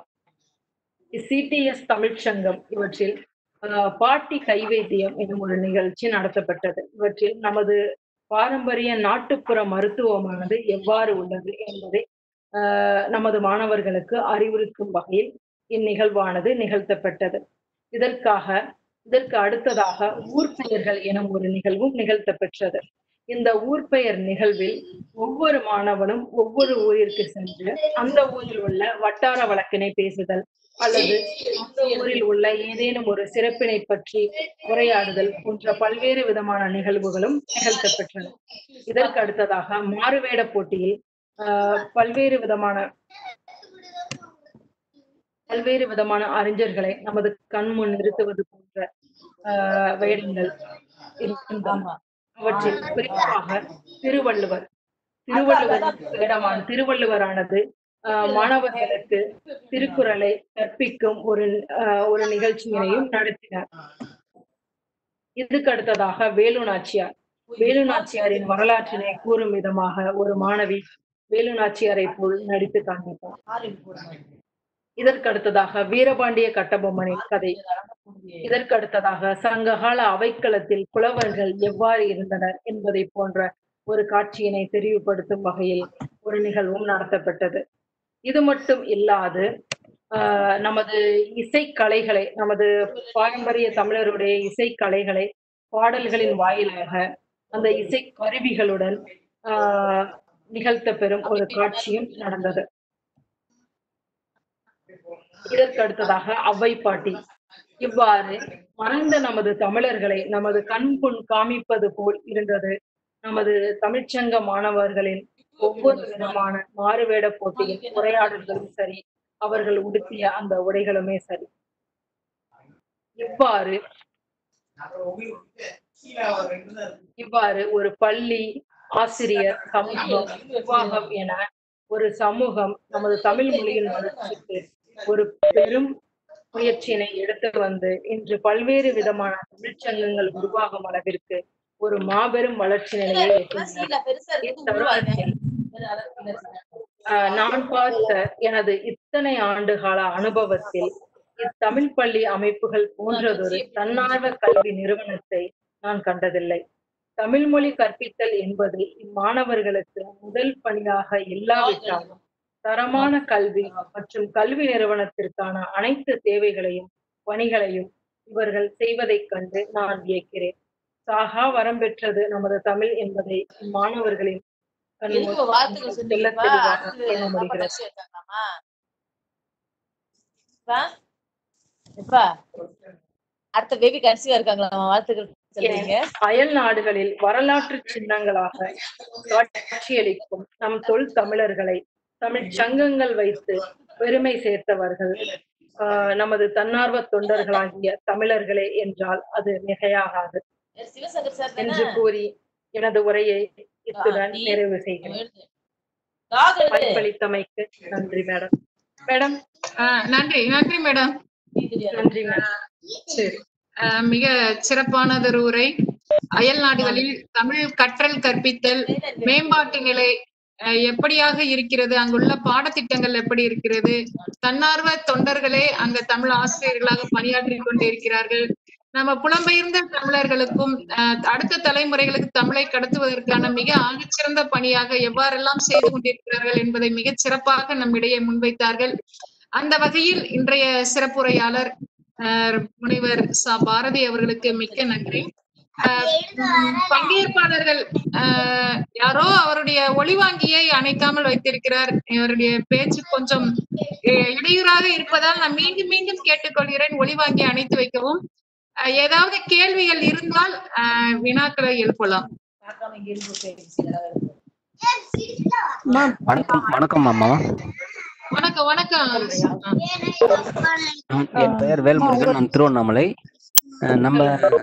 சிடிஎஸ் தமிழ்ச்சங்கம் இவற்றில் ஆஹ், பாட்டி கைவைத்தியம் என்னும் ஒரு நிகழ்ச்சி நடத்தப்பட்டது இவற்றில் நமது பாரம்பரிய நாட்டுப்புற மருத்துவமானது எவ்வாறு உள்ளது என்பதை ஆஹ், நமது மாணவர்களுக்கு அறிவுறுத்தும் வகையில் இந்நிகழ்வானது நிகழ்த்தப்பட்டது இதற்காக இதற்கு அடுத்ததாக ஊர் பெயர்கள் எனும் ஒரு நிகழ்வும் நிகழ்த்தப்பெற்றது இந்த ஊர் பெயர் நிகழ்வில் ஒவ்வொரு மாணவனும் ஒவ்வொரு ஊரிற்கு சென்று அந்த ஊரில் உள்ள வட்டார வழக்கினை பேசுதல் அல்லது அந்த ஊரில் உள்ள ஏதேனும் ஒரு சிறப்பினை பற்றி உரையாடுதல் போன்ற பல்வேறு விதமான நிகழ்வுகளும் நிகழ்த்தப்பெற்றன இதற்கு அடுத்ததாக மாறுவேட போட்டியில் ஆஹ் பல்வேறு விதமான பல்வேறு விதமான அறிஞர்களை நமது கண் முன் நிறுத்துவது போன்ற ஆஹ் வேடங்கள் இருக்கின்றன அவற்றில் குறிப்பாக திருவள்ளுவர் திருவள்ளுவர் வேடமான திருவள்ளுவரானது ஆஹ் மாணவர்களுக்கு திருக்குறளை கற்பிக்கும் ஒரு ஆஹ் ஒரு நிகழ்ச்சியினையும் நடத்தினார் இதுக்கு அடுத்ததாக வேலு நாச்சியார் வேலு நாச்சியாரின் வரலாற்றினை கூறும் விதமாக ஒரு மாணவி வேலு நாச்சியாரை போல் நடித்து காண்பித்தார் இதற்கு அடுத்ததாக வீரபாண்டிய கட்டபொம்மனின் கதை இதற்கு அடுத்ததாக சங்ககால அவைக்களத்தில் புலவர்கள் எவ்வாறு இருந்தனர் என்பதை போன்ற ஒரு காட்சியினை தெரிவுபடுத்தும் வகையில் ஒரு நிகழ்வும் நடத்தப்பட்டது இது மட்டும் இல்லாது ஆஹ் நமது இசைக்கலைகளை நமது பாரம்பரிய தமிழருடைய இசைக்கலைகளை பாடல்களின் வாயிலாக அந்த இசை கருவிகளுடன் ஆஹ் நிகழ்த்த பெறும் ஒரு காட்சியும் நடந்தது இதற்கு அடுத்ததாக அவ்வை பாட்டி இவ்வாறு மறைந்த நமது தமிழர்களை நமது கண் முன் காமிப்பது போல் இருந்தது நமது தமிழ்ச்சங்க மாணவர்களின் ஒவ்வொரு விதமான மாறுவேட போட்டியும் உரையாடல்களும் சரி அவர்கள் உடுத்திய அந்த உடைகளுமே சரி இவ்வாறு இவ்வாறு ஒரு பள்ளி ஆசிரியர் சமூகம் நிர்வாகம் என ஒரு சமூகம் நமது தமிழ் மொழியின் வளர்ச்சிக்கு ஒரு பெரும் முயற்சியினை எடுத்து வந்து இன்று பல்வேறு விதமான தமிழ்ச்சங்கங்கள் உருவாகும் அளவிற்கு ஒரு மாபெரும் வளர்ச்சி நிலையை எட்டியுள்ளது. இத்தருணத்தில் ஆஹ் நான் பார்த்த எனது இத்தனை ஆண்டு கால அனுபவத்தில் இத்தமிழ் பள்ளி அமைப்புகள் போன்றதொரு தன்னார்வ கல்வி நிறுவனத்தை நான் கண்டதில்லை தமிழ் மொழி கற்பித்தல் என்பது இம்மாணவர்களுக்கு முதல் பணியாக இல்லாவிட்டாலும் தரமான கல்வி மற்றும் கல்வி நிறுவனத்திற்கான அனைத்து தேவைகளையும் பணிகளையும் இவர்கள் செய்வதைக் கண்டு நான் வியக்கிறேன் சாகா வரம் பெற்றது நமது தமிழ் என்பதை இம்மாணவர்களின் கண் முன் வாழ்த்துக்கள் தெள்ளத் சொல்லிருப்பா தெளிவாக எண்ண முடிகிறது இப்ப அடுத்த பேபி கன்சீவா இருக்காங்களா வாழ்த்துக்கள் சொல்றீங்க அயல் நாடுகளில் வரலாற்று சின்னங்களாக காட்சியளிக்கும் நம் தொல் தமிழர்களை தமிழ் சங்கங்கள் வைத்து பெருமை சேர்த்தவர்கள் ஆஹ் நமது தன்னார்வ தொண்டர்களாகிய தமிழர்களே என்றால் அது மிகையாகாது சிவசங்கர் சார் என்று கூறி எனது உரையை இத்துடன் ஆ, நீ- நிறைவு செய்கிறேன் டாக் வாய்ப்பளித்தமைக்கு நன்றி மேடம் மேடம் ஆஹ் நன்றி நன்றி மேடம் நன்றி மேடம் சரி ஆஹ் மிக சிறப்பானதொரு உரை அயல் நாடுகளில் தமிழ் கற்றல் கற்பித்தல் மேம்பாட்டு நிலை அஹ், எப்படியாக இருக்கிறது அங்குள்ள பாடத்திட்டங்கள் எப்படி இருக்கிறது தன்னார்வ தொண்டர்களே அங்க தமிழ் ஆசிரியர்களாக பணியாற்றி கொண்டிருக்கிறார்கள் நம்ம புலம்பெயர்ந்த தமிழர்களுக்கும் அஹ், அடுத்த தலைமுறைகளுக்கு தமிழை கடத்துவதற்கான மிக ஆகச்சிறந்த பணியாக எவ்வாறெல்லாம் செய்து கொண்டிருக்கிறார்கள் என்பதை மிகச் சிறப்பாக நம்மிடையே முன்வைத்தார்கள் அந்த வகையில் இன்றைய சிறப்புரையாளர் அஹ், முனைவர் ச பாரதி அவர்களுக்கு மிக்க நன்றி அஹ், உம், பங்கேற்பாளர்கள் அஹ், யாரோ அவருடைய ஒளிவாங்கியை அணைக்காமல் வைத்திருக்கிறார் இவருடைய பேச்சு கொஞ்சம் அஹ், இடையூறாக இருப்பதால் நான் மீண்டும் மீண்டும் கேட்டுக்கொள்கிறேன் ஒளிவாங்கி அணைத்து வைக்கவும் அஹ், ஏதாவது கேள்விகள் இருந்தால் அஹ், வினாக்களை எழுப்பலாம் பார்க்காம இங்க இருந்து பேசுகிறார்கள். வணக்கம் வணக்கம் அம்மா வணக்கம் வணக்கம் நான் என் பெயர் வேல்முருகன் நான் திருவண்ணாமலை அஹ் நம்ம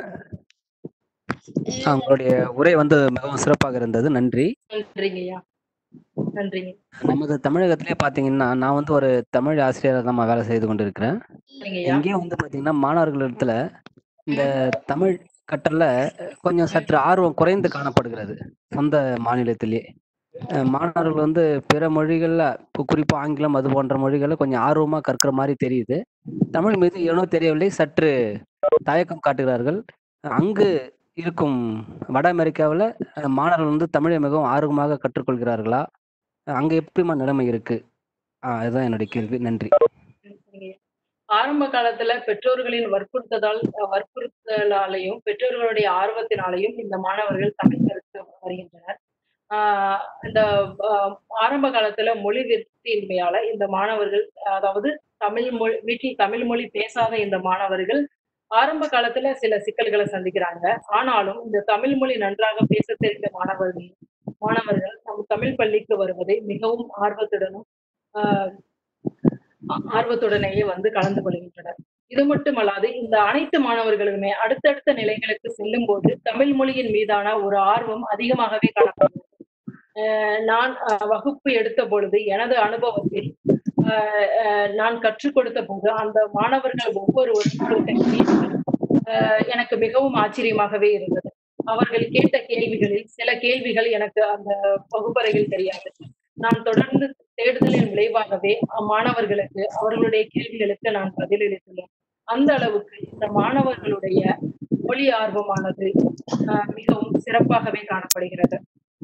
அஹ் உங்களுடைய உரை வந்து மிகவும் சிறப்பாக இருந்தது நன்றி நன்றிங்கய்யா நன்றிங்க நமது தமிழகத்திலே பார்த்தீங்கன்னா நான் வந்து ஒரு தமிழ் ஆசிரியராக தான் வேலை செய்து கொண்டிருக்கிறேன் சரிங்கய்யா எங்கேயும் வந்து பார்த்தீங்கன்னா மாணவர்களிடத்துல இந்த தமிழ் கற்றல்ல கொஞ்சம் சற்று ஆர்வம் குறைந்து காணப்படுகிறது சொந்த மாநிலத்திலேயே அஹ் மாணவர்கள் வந்து பிற மொழிகள்ல கு- குறிப்பா ஆங்கிலம் அது போன்ற மொழிகளை கொஞ்சம் ஆர்வமா கற்கிற மாதிரி தெரியுது தமிழ் மீது ஏனோ தெரியவில்லை சற்று தயக்கம் காட்டுகிறார்கள் அங்கு இருக்கும் வட அமெரிக்காவில் மாணவர்கள் வந்து தமிழை மிகவும் ஆர்வமாக கற்றுக்கொள்கிறார்களா அஹ் அங்க எப்படிமா நிலைமை இருக்கு ஆஹ் அதுதான் என்னுடைய கேள்வி நன்றி சரிங்கய்யா. ஆரம்ப காலத்துல பெற்றோர்களின் வற்புறுத்ததால் வற்புறுத்தலாலையும் பெற்றோர்களுடைய ஆர்வத்தினாலையும் இந்த மாணவர்கள் தமிழ் கற்க வருகின்றனர் ஆஹ் இந்த ஆஹ் ஆரம்ப காலத்துல மொழி விருத்தியின்மையால இந்த மாணவர்கள் அதாவது தமிழ் மொழி வீட்டில் தமிழ் மொழி பேசாத இந்த மாணவர்கள் ஆரம்ப காலத்துல சில சிக்கல்களை சந்திக்கிறாங்க ஆனாலும் இந்த தமிழ் மொழி நன்றாக பேச தெரிந்த மாணவர்கள் மாணவர்கள் நம் தமிழ் பள்ளிக்கு வருவதை மிகவும் ஆர்வத்துடனும் ஆஹ் ஆ- ஆர்வத்துடனேயே வந்து கலந்து கொள்கின்றனர் இது மட்டுமல்லாது இந்த அனைத்து மாணவர்களுமே அடுத்தடுத்த நிலைகளுக்கு செல்லும் போது தமிழ் மொழியின் மீதான ஒரு ஆர்வம் அதிகமாகவே காணப்படுகிறது அஹ் நான் அஹ், வகுப்பு எடுத்த பொழுது எனது அனுபவத்தில் அஹ், அஹ், நான் கற்றுக் கொடுத்த போது அந்த மாணவர்கள் ஒவ்வொருவரும் கேட்ட கேள்விகள், அஹ், எனக்கு மிகவும் ஆச்சரியமாகவே இருந்தது அவர்கள் கேட்ட கேள்விகளில் சில கேள்விகள் எனக்கு அந்த வகுப்பறையில் தெரியாது நான் தொடர்ந்து தேடுதலின் விளைவாகவே அம்மாணவர்களுக்கு அவர்களுடைய கேள்விகளுக்கு நான் பதிலளித்துள்ளேன் அந்த அளவுக்கு இந்த மாணவர்களுடைய மொழி ஆர்வமானது ஆஹ், மிகவும் சிறப்பாகவே காணப்படுகிறது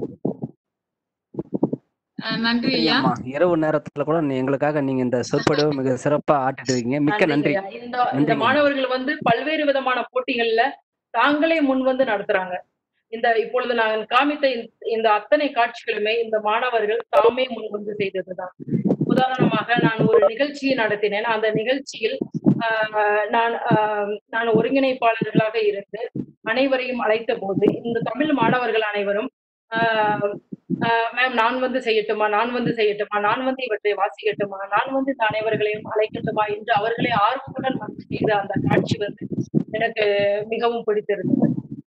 அஹ் நன்றி ஐயா அம்மா இரவு நேரத்துல கூட நீ- எங்களுக்காக நீங்க இந்த சொற்பொழிவு மிக சிறப்பா ஆட்டிட்டு இருக்கீங்க மிக்க நன்றி நன்றிங்கய்யா. இந்த இந்த நன்றிங்க. மாணவர்கள் வந்து பல்வேறு விதமான போட்டிகள்ல தாங்களே முன் வந்து நடத்துறாங்க இந்த இப்பொழுது நான் காமித்த இந்த- இந்த அத்தனை காட்சிகளுமே இந்த மாணவர்கள் தாமே முன் வந்து செய்ததுதான் உதாரணமாக நான் ஒரு நிகழ்ச்சியை நடத்தினேன் அந்த நிகழ்ச்சியில் ஆஹ், நான் ஆஹ், நான் ஒருங்கிணைப்பாளர்களாக இருந்து அனைவரையும் அழைத்த போது இந்த தமிழ் மாணவர்கள் அனைவரும் மேம் நான் வந்து செய்யட்டுமா நான் வந்து செய்யட்டுமா நான் வந்து இவற்றை வாசிக்கட்டுமா நான் வந்து இந்த அனைவர்களையும் அழைக்கட்டுமா என்று அவர்களே ஆர்வத்துடன் வந்து செய்த அந்த காட்சி வந்து எனக்கு மிகவும் பிடித்திருந்தது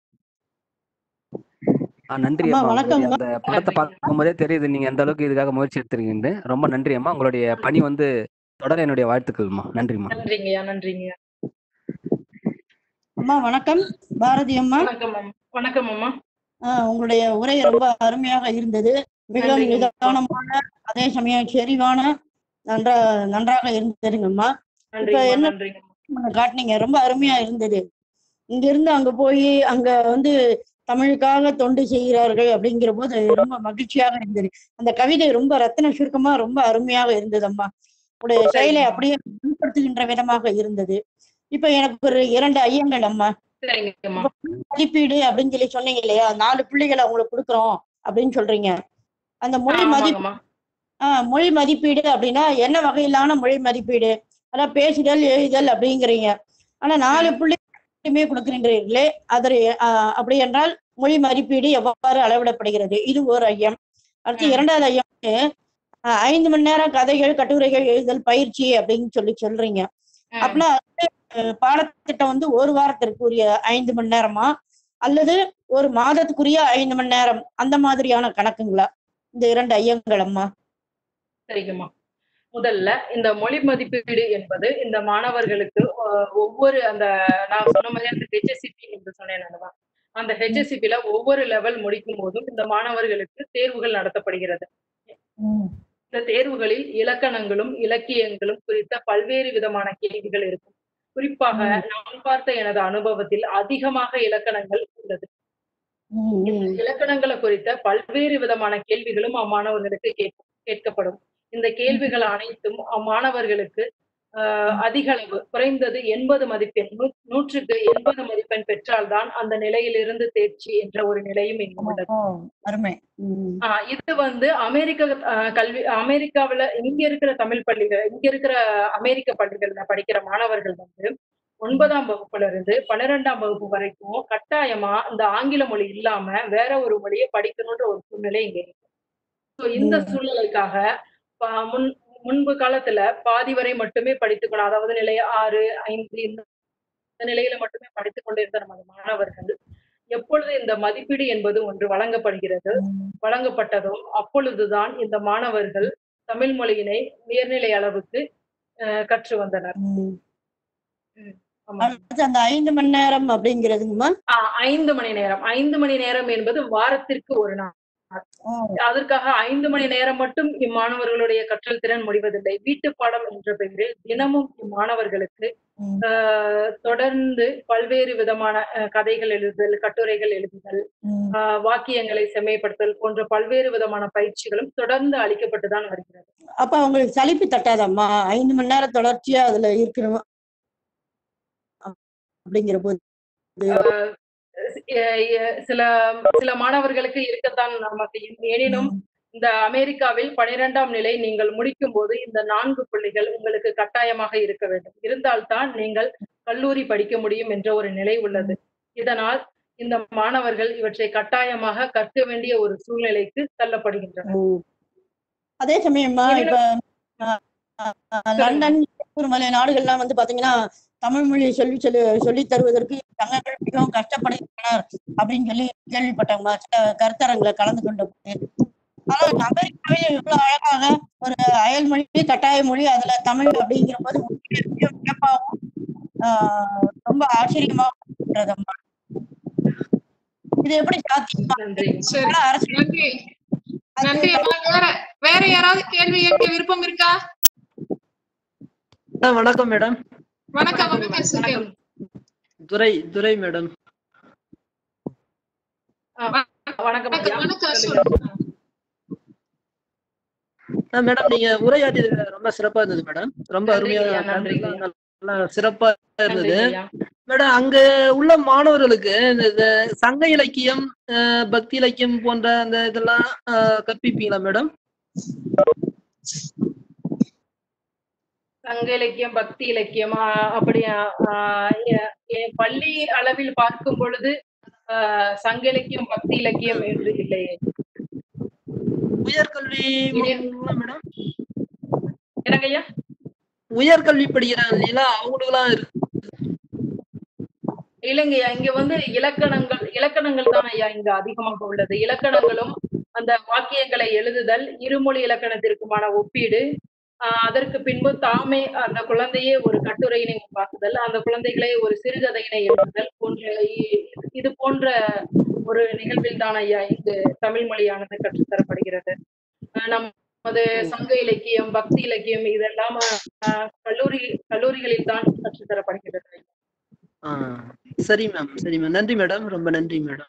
ஆ, நன்றி அம்மா, அம்மா வணக்கம் உங்களுடைய அந்த படத்தை பார்க்கும்போதே தெரியுது நீங்க எந்த அளவுக்கு இதுக்காக முயற்சி எடுத்திருக்கீங்க ரொம்ப நன்றி அம்மா உங்களுடைய பணி வந்து தொடர என்னுடைய வாழ்த்துக்கள்மா நன்றிம்மா நன்றிங்கய்யா நன்றிங்கய்யா அம்மா வணக்கம் பாரதி அம்மா வணக்கம் அம்மா வணக்கம் அம்மா ஆஹ் உங்களுடைய உரை ரொம்ப அருமையாக இருந்தது மிகவும் நன்றிங்க. நிதானமான அதே சமயம் செறிவான நன்றா நன்றாக இருந்ததுங்கம்மா நன்றிங்கம்மா என்ன- நன்றிங்கம்மா காட்டினீங்க ரொம்ப அருமையா இருந்தது இங்க இருந்து அங்க போய் அங்க வந்து தமிழுக்காக தொண்டு செய்கிறார்கள் அப்படிங்கிற போது ரொம்ப மகிழ்ச்சியாக இருந்தது அந்த கவிதை ரொம்ப ரத்தின சுருக்கமா ரொம்ப அருமையாக இருந்தது அம்மா உடைய செயலை அப்படியே வெளிப்படுத்துகின்ற விதமாக இருந்தது இப்ப எனக்கு ஒரு இரண்டு ஐயங்கள் அம்மா சரிங்கம்மா மதிப்பீடு அப்படின்னு சொல்லி சொன்னீங்க இல்லையா நாலு பிள்ளைகளை உங்களுக்கு கொடுக்குறோம் அப்படின்னு சொல்றீங்க அந்த மொழி மதிப்பு ஆமாங்கம்மா ஆஹ் மொழி மதிப்பீடு அப்படின்னா என்ன வகையிலான மொழி மதிப்பீடு அதான் பேசுதல் எழுதுதல் அப்படிங்கிறீங்க ஆனா நாலு பிள்ளைகளுமே கொடுக்குறீங்களே அதற்கு ஆஹ் அப்படி என்றால் மொழி மதிப்பீடு எவ்வாறு அளவிடப்படுகிறது இது ஒரு ஐயம் அடுத்து ம். இரண்டாவது ஐயம் வந்து, ஆஹ் ஐந்து மணி நேரம் கதைகள் கட்டுரைகள் எழுதல் பயிற்சி அப்படின்னு சொல்லி சொல்றீங்க ம். அப்படின்னா வந்து, அஹ் பாடத்திட்டம் வந்து ஒரு வாரத்திற்கு உரிய ஐந்து மணி நேரமா அல்லது ஒரு மாதத்துக்குரிய ஐந்து மணி நேரம் அந்த மாதிரியான கணக்குங்களா இந்த இரண்டு ஐயங்கள் அம்மா சரிங்கம்மா முதல்ல இந்த மொழி மதிப்பீடு என்பது இந்த மாணவர்களுக்கு அஹ், ஒவ்வொரு அந்த நான் சொன்ன மாதிரி அந்த ஹெச்எஸ்சிபி என்று சொன்னேன் அல்லவா அந்த ஹெச்எஸ்சிபில ஒவ்வொரு லெவல் முடிக்கும் போதும் இந்த மாணவர்களுக்கு தேர்வுகள் நடத்தப்படுகிறது இந்த தேர்வுகளில் இலக்கணங்களும் இலக்கியங்களும் குறித்த பல்வேறு விதமான கேள்விகள் இருக்கும் குறிப்பாக நான் பார்த்த எனது அனுபவத்தில் அதிகமாக இலக்கணங்கள் உள்ளது இந்த இலக்கணங்களை குறித்த பல்வேறு விதமான கேள்விகளும் அம்மாணவர்களுக்கு கேட்க- கேட்கப்படும் இந்த கேள்விகள் அனைத்தும் அம்மாணவர்களுக்கு ஆஹ் அதிக அளவு குறைந்தது எண்பது மதிப்பெண் நூ- நூற்றுக்கு எண்பது மதிப்பெண் பெற்றால்தான் அந்த நிலையிலிருந்து தேர்ச்சி என்ற ஒரு நிலையும் இங்கு உள்ளது ஓ, அருமை ம். ஆஹ் இது வந்து அமெரிக்க ஆஹ் கல்வி அமெரிக்காவுல இங்க இருக்கிற தமிழ் பள்ளிகள் இங்க இருக்கிற அமெரிக்க பள்ளிகள்ல படிக்கிற மாணவர்கள் வந்து ஒன்பதாம் வகுப்புல இருந்து பன்னிரெண்டாம் வகுப்பு வரைக்கும் கட்டாயமா இந்த ஆங்கில மொழி இல்லாம வேற ஒரு மொழியை படிக்கணும்ன்ற ஒரு சூழ்நிலை இங்க இருக்கு So இந்த சூழ்நிலைக்காக ப- முன் முன்பு காலத்துல பாதி வரை மட்டுமே படித்துக்கணும் அதாவது நிலை ஆறு ஐந்து இந்த நிலையில மட்டுமே படித்துக் கொண்டிருந்த நமது மாணவர்கள் எப்பொழுது இந்த மதிப்பீடு என்பது ஒன்று வழங்கப்படுகிறது வழங்கப்பட்டதும் அப்பொழுதுதான் இந்த மாணவர்கள் தமிழ் மொழியினை உயர்நிலை அளவுக்கு அஹ், கற்று வந்தனர் ம். ஆமா. அடுத்து அந்த ஐந்து மணி நேரம் அப்படிங்கிறதுங்கம்மா ஆஹ், ஐந்து மணி நேரம் ஐந்து மணி நேரம் என்பது வாரத்திற்கு ஒரு நாள் ஓ, அதற்காக ஐந்து மணி நேரம் மட்டும் இம்மாணவர்களுடைய கற்றல் திறன் முடிவதில்லை வீட்டு பாடம் என்ற பெயரில் தினமும் இம்மாணவர்களுக்கு ம். ஆஹ், தொடர்ந்து பல்வேறு விதமான அஹ், கதைகள் எழுதுதல் கட்டுரைகள் எழுதுதல் ம். ஆஹ், வாக்கியங்களை செம்மைப்படுத்தல் போன்ற பல்வேறு விதமான பயிற்சிகளும் தொடர்ந்து அளிக்கப்பட்டுதான் வருகிறது அப்ப அவங்களுக்கு சலிப்பு தட்டாதம்மா ஐந்து மணி நேரம் தொடர்ச்சியா அதுல இருக்கணும் அப்படிங்கிற போது அஹ் எ- சில சில மாணவர்களுக்கு இருக்கத்தான் நமக்கு எனினும் இந்த அமெரிக்காவில் பனிரெண்டாம் நிலை நீங்கள் முடிக்கும் போது இந்த நான்கு புள்ளிகள் உங்களுக்கு கட்டாயமாக இருக்க வேண்டும் இருந்தால்தான் நீங்கள் கல்லூரி படிக்க முடியும் என்ற ஒரு நிலை உள்ளது இதனால் இந்த மாணவர்கள் இவற்றை கட்டாயமாக கற்க வேண்டிய ஒரு சூழ்நிலைக்கு தள்ளப்படுகின்றனர் ம். அதே சமயமா இப்ப அஹ், அஹ், லண்டன் சிங்கப்பூர் மலை நாடுகள்லாம் வந்து பாத்தீங்கன்னா தமிழ் மொழியை சொல்லி சொல்லி சொல்லி தருவதற்கு தங்கள் மிகவும் கஷ்டப்படுகின்றனர் அப்படின்னு சொல்லி கேள்விப்பட்டவங்க சில கருத்தரங்களை கலந்து கொண்ட போது ஆனா அமெரிக்காவில் இவ்வளவு அழகாக ஒரு அயல் மொழி கட்டாய மொழி அதுல தமிழ் அப்படிங்கிற போது உண்மையிலே மிகவும் வியப்பாகவும் ஆஹ், ரொம்ப ஆச்சரியமாகவும் இருக்கிறதம்மா. இது எப்படி சாத்தியமா நன்றி சரி ஆனா அரசு நன்றி நன்றி அம்மா வேற வேற யாராவது கேள்வி கேட்க விருப்பம் இருக்கா ஆ, வணக்கம் மேடம் வணக்கம் வணக்கம் சுகேன் துரை துரை மேடம் வணக்கம் ஐயா. வணக்கம் வணக்கம் சொல்லுங்க. சொல்லு. ஆ, மேடம் நீங்க உரையாடியது ரொம்ப சிறப்பா இருந்தது மேடம் ரொம்ப நன்றிங்க அருமையா ஐயா, நன்றிங்க ஐயா. நல்லா சிறப்பா இருந்தது நன்றிங்க ஐயா. மேடம் அங்க உள்ள மாணவர்களுக்கு இந்த இந்த சங்க இலக்கியம் அஹ், பக்தி இலக்கியம் போன்ற அந்த இதெல்லாம் அஹ், கற்பிப்பீங்களா மேடம் சங்க இலக்கியம் பக்தி இலக்கியம் ஆஹ் அப்படியா ஆஹ் எ- எ- பள்ளி அளவில் பார்க்கும் பொழுது ஆஹ் சங்க இலக்கியம் பக்தி இலக்கியம் என்று இல்லையே உயர்கல்வி மாணவர்களா மேடம் எனக்கு ஐயா உயர்கல்வி படிக்கிறாங்க இல்லைங்களா அவங்களுக்குலாம் இருக்கு இல்லைங்கய்யா இங்க வந்து இலக்கணங்கள் இலக்கணங்கள் தான் ஐயா இங்க அதிகமாக உள்ளது இலக்கணங்களும் அந்த வாக்கியங்களை எழுதுதல் இருமொழி இலக்கணத்திற்குமான ஒப்பீடு ஆஹ் அதற்கு பின்பு தாமே அந்த குழந்தையே ஒரு கட்டுரையினை உருவாக்குதல் அந்த குழந்தைகளே ஒரு சிறுகதையினை எழுதுதல் போன்ற இ- இது போன்ற ஒரு நிகழ்வில் தான் ஐயா இங்கு தமிழ் மொழியானது கற்றுத்தரப்படுகிறது ஆஹ் நமது சங்க இலக்கியம் பக்தி இலக்கியம் இதெல்லாம் ஆஹ் கல்லூரி கல்லூரிகளில் தான் கற்றுத்தரப்படுகிறது ஆ, சரி மேம் சரி மேம் நன்றி மேடம் ரொம்ப நன்றி மேடம்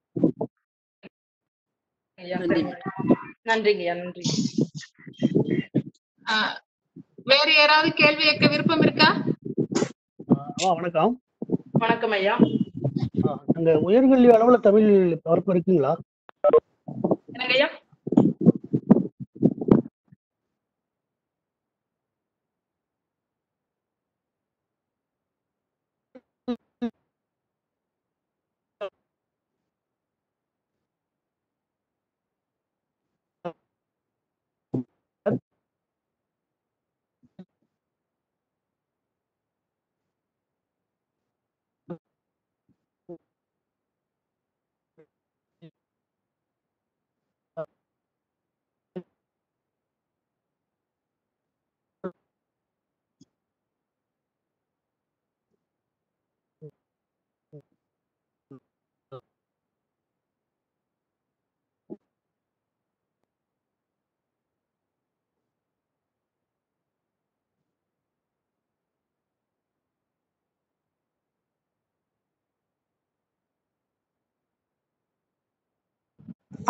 ஐயா நன்றி. நன்றிங்கய்யா நன்றி ஆஹ் வேற யாராவது கேள்வி கேட்க விருப்பம் இருக்கா ஆ வணக்கம் வணக்கம் ஐயா ஆ, அங்க உயர்கல்வி அளவுல தமிழ் பரப்பு இருக்குங்களா என்னங்க ஐயா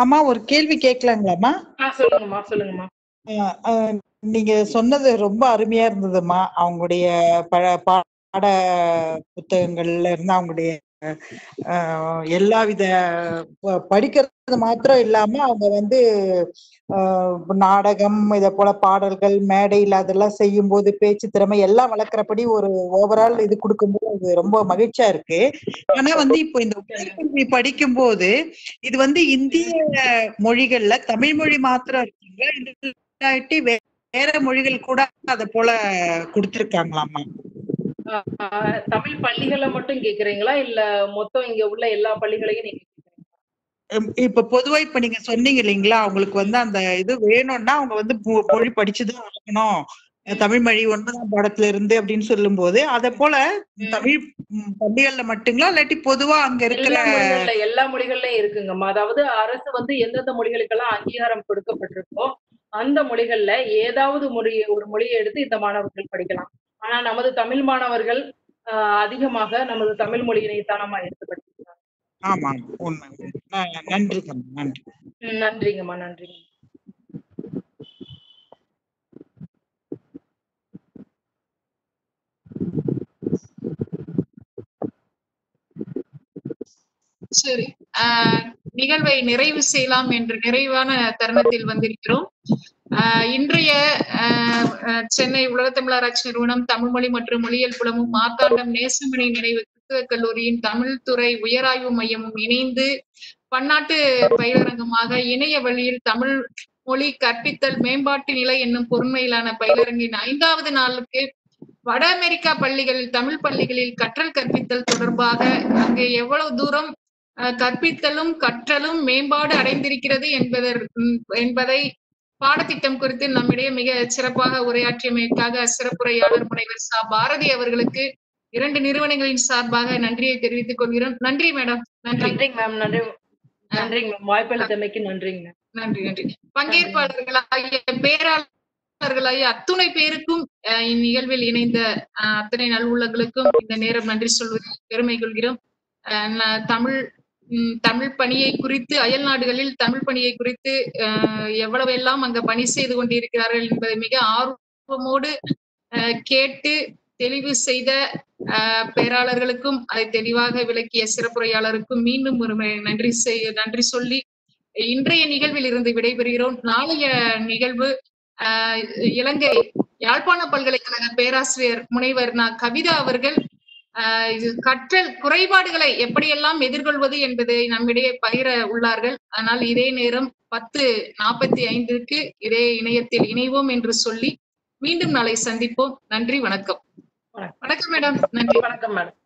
அம்மா ஒரு கேள்வி கேட்கலாங்களாம்மா ஆ சொல்லுங்கம்மா சொல்லுங்கம்மா அஹ் அஹ் நீங்க சொன்னது ரொம்ப அருமையா இருந்ததும்மா அவங்களுடைய ப பாட புத்தகங்கள்ல இருந்து அவங்களுடைய அஹ், எல்லா வித ப- படிக்கிறது மாத்திரம் இல்லாம அவங்க வந்து அஹ், நாடகம் இத போல பாடல்கள் மேடையில் அதெல்லாம் செய்யும் போது பேச்சு திறமை எல்லாம் வளர்க்குறபடி ஒரு ஓவரால் இது கொடுக்கும்போது அது ரொம்ப மகிழ்ச்சியா இருக்கு ஆனா வந்து இப்போ இந்த உயர்கல்வி படிக்கும் போது இது வந்து இந்திய மொழிகள்ல தமிழ் மொழி மாத்திரம் இருக்குங்களா இல்லாட்டி வே- வேற மொழிகள் கூட அத போல கொடுத்திருக்காங்களாமா ஆஹ் ஆஹ் தமிழ் பள்ளிகளை மட்டும் கேக்குறீங்களா இல்ல மொத்தம் இங்க உள்ள எல்லா பள்ளிகளையும் நீங்க உம் இப்ப பொதுவா இப்ப நீங்க சொன்னீங்க இல்லைங்களா அவங்களுக்கு வந்து அந்த இது வேணும்னா அவங்க வந்து மொ- மொழி படிச்சுதான் ஆகணும் தமிழ் மொழி ஒன்பதாம் பாடத்துல இருந்து அப்படின்னு சொல்லும் போது அத போல தமிழ் உம், பள்ளிகள்ல மட்டுங்களா இல்லாட்டி பொதுவா அங்க இருக்கிற எல்லா மொழிகள்ல எல்லா மொழிகள்லயும் இருக்குங்கம்மா அதாவது அரசு வந்து எந்தெந்த மொழிகளுக்கெல்லாம் அங்கீகாரம் கொடுக்கப்பட்டிருக்கோ அந்த மொழிகள்ல ஏதாவது மொழி ஒரு மொழியை எடுத்து இந்த மாணவர்கள் படிக்கலாம் ஆனா நமது தமிழ் மாணவர்கள் ஆஹ் அதிகமாக நமது தமிழ் மொழியினை தானமா எடுத்து படிக்கிறாங்க ஆமா உண்மை உண்மை. ந- நன்றி தம்பி, நன்றி ம், நன்றிங்கம்மா நன்றிங்க சரி ஆஹ் நிகழ்வை நிறைவு செய்யலாம் என்ற நிறைவான தருணத்தில் வந்திருக்கிறோம் ஆஹ் இன்றைய ஆஹ் ஆஹ் சென்னை உலகத்தமிழராட்சி நிறுவனம் தமிழ்மொழி மற்றும் மொழியியல் புலமும் மார்த்தாண்டம் நேசமணி நினைவு கிறிஸ்துவ கல்லூரியின் தமிழ் துறை உயராய்வு மையமும் இணைந்து பன்னாட்டு பயிலரங்கமாக இணைய வழியில் தமிழ் மொழி கற்பித்தல் மேம்பாட்டு நிலை என்னும் பொறுமையிலான பயிலரங்கின் ஐந்தாவது நாளுக்கு வட அமெரிக்கா பள்ளிகளில் தமிழ் பள்ளிகளில் கற்றல் கற்பித்தல் தொடர்பாக அங்கே எவ்வளவு தூரம் அஹ், கற்பித்தலும் கற்றலும் மேம்பாடு அடைந்திருக்கிறது என்பதற் ம், என்பதை பாடத்திட்டம் குறித்து நம்மிடையே மிக சிறப்பாக உரையாற்றியமைக்காக சிறப்புரையாளர் முனைவர் சா பாரதி அவர்களுக்கு இரண்டு நிறுவனங்களின் சார்பாக நன்றியை தெரிவித்துக் கொள்கிறோம் நன்றி மேடம் நன்றி நன்றிங்க மேம் நன்றி நன்றிங்க மேம் வாய்ப்பளித்தமைக்கு நன்றிங்க மேம் நன்றி நன்றி பங்கேற்பாளர்களாகிய பேராளர்களாகிய அத்துணை பேருக்கும் அஹ், இந்நிகழ்வில் இணைந்த அஹ், அத்தனை நல்வுள்ளங்களுக்கும் இந்த நேரம் நன்றி சொல்வதில் பெருமை கொள்கிறோம் அஹ், ந- தமிழ் ம், தமிழ் பணியை குறித்து அயல் நாடுகளில் தமிழ் பணியை குறித்து அஹ், எவ்வளவெல்லாம் அங்க பணி செய்து கொண்டிருக்கிறார்கள் என்பதை மிக ஆர்வமோடு அஹ், கேட்டு தெளிவு செய்த அஹ், பேராளர்களுக்கும் அதை தெளிவாக விளக்கிய சிறப்புரையாளருக்கும் மீண்டும் ஒரு முறை நன்றி செய் நன்றி சொல்லி இன்றைய நிகழ்வில் இருந்து விடைபெறுகிறோம் நாளைய நிகழ்வு ஆஹ் இலங்கை யாழ்ப்பாண பல்கலைக்கழக பேராசிரியர் முனைவர் நா கவிதா அவர்கள் ஆஹ் இது கற்றல் குறைபாடுகளை எப்படியெல்லாம் எதிர்கொள்வது என்பதை நம்மிடையே பகிர உள்ளார்கள் ஆனால் இதே நேரம் பத்து நாற்பத்தி ஐந்திற்கு இதே இணையத்தில் இணைவோம் என்று சொல்லி மீண்டும் நாளை சந்திப்போம் நன்றி வணக்கம் வணக்கம் மேடம் நன்றி வணக்கம் மேடம்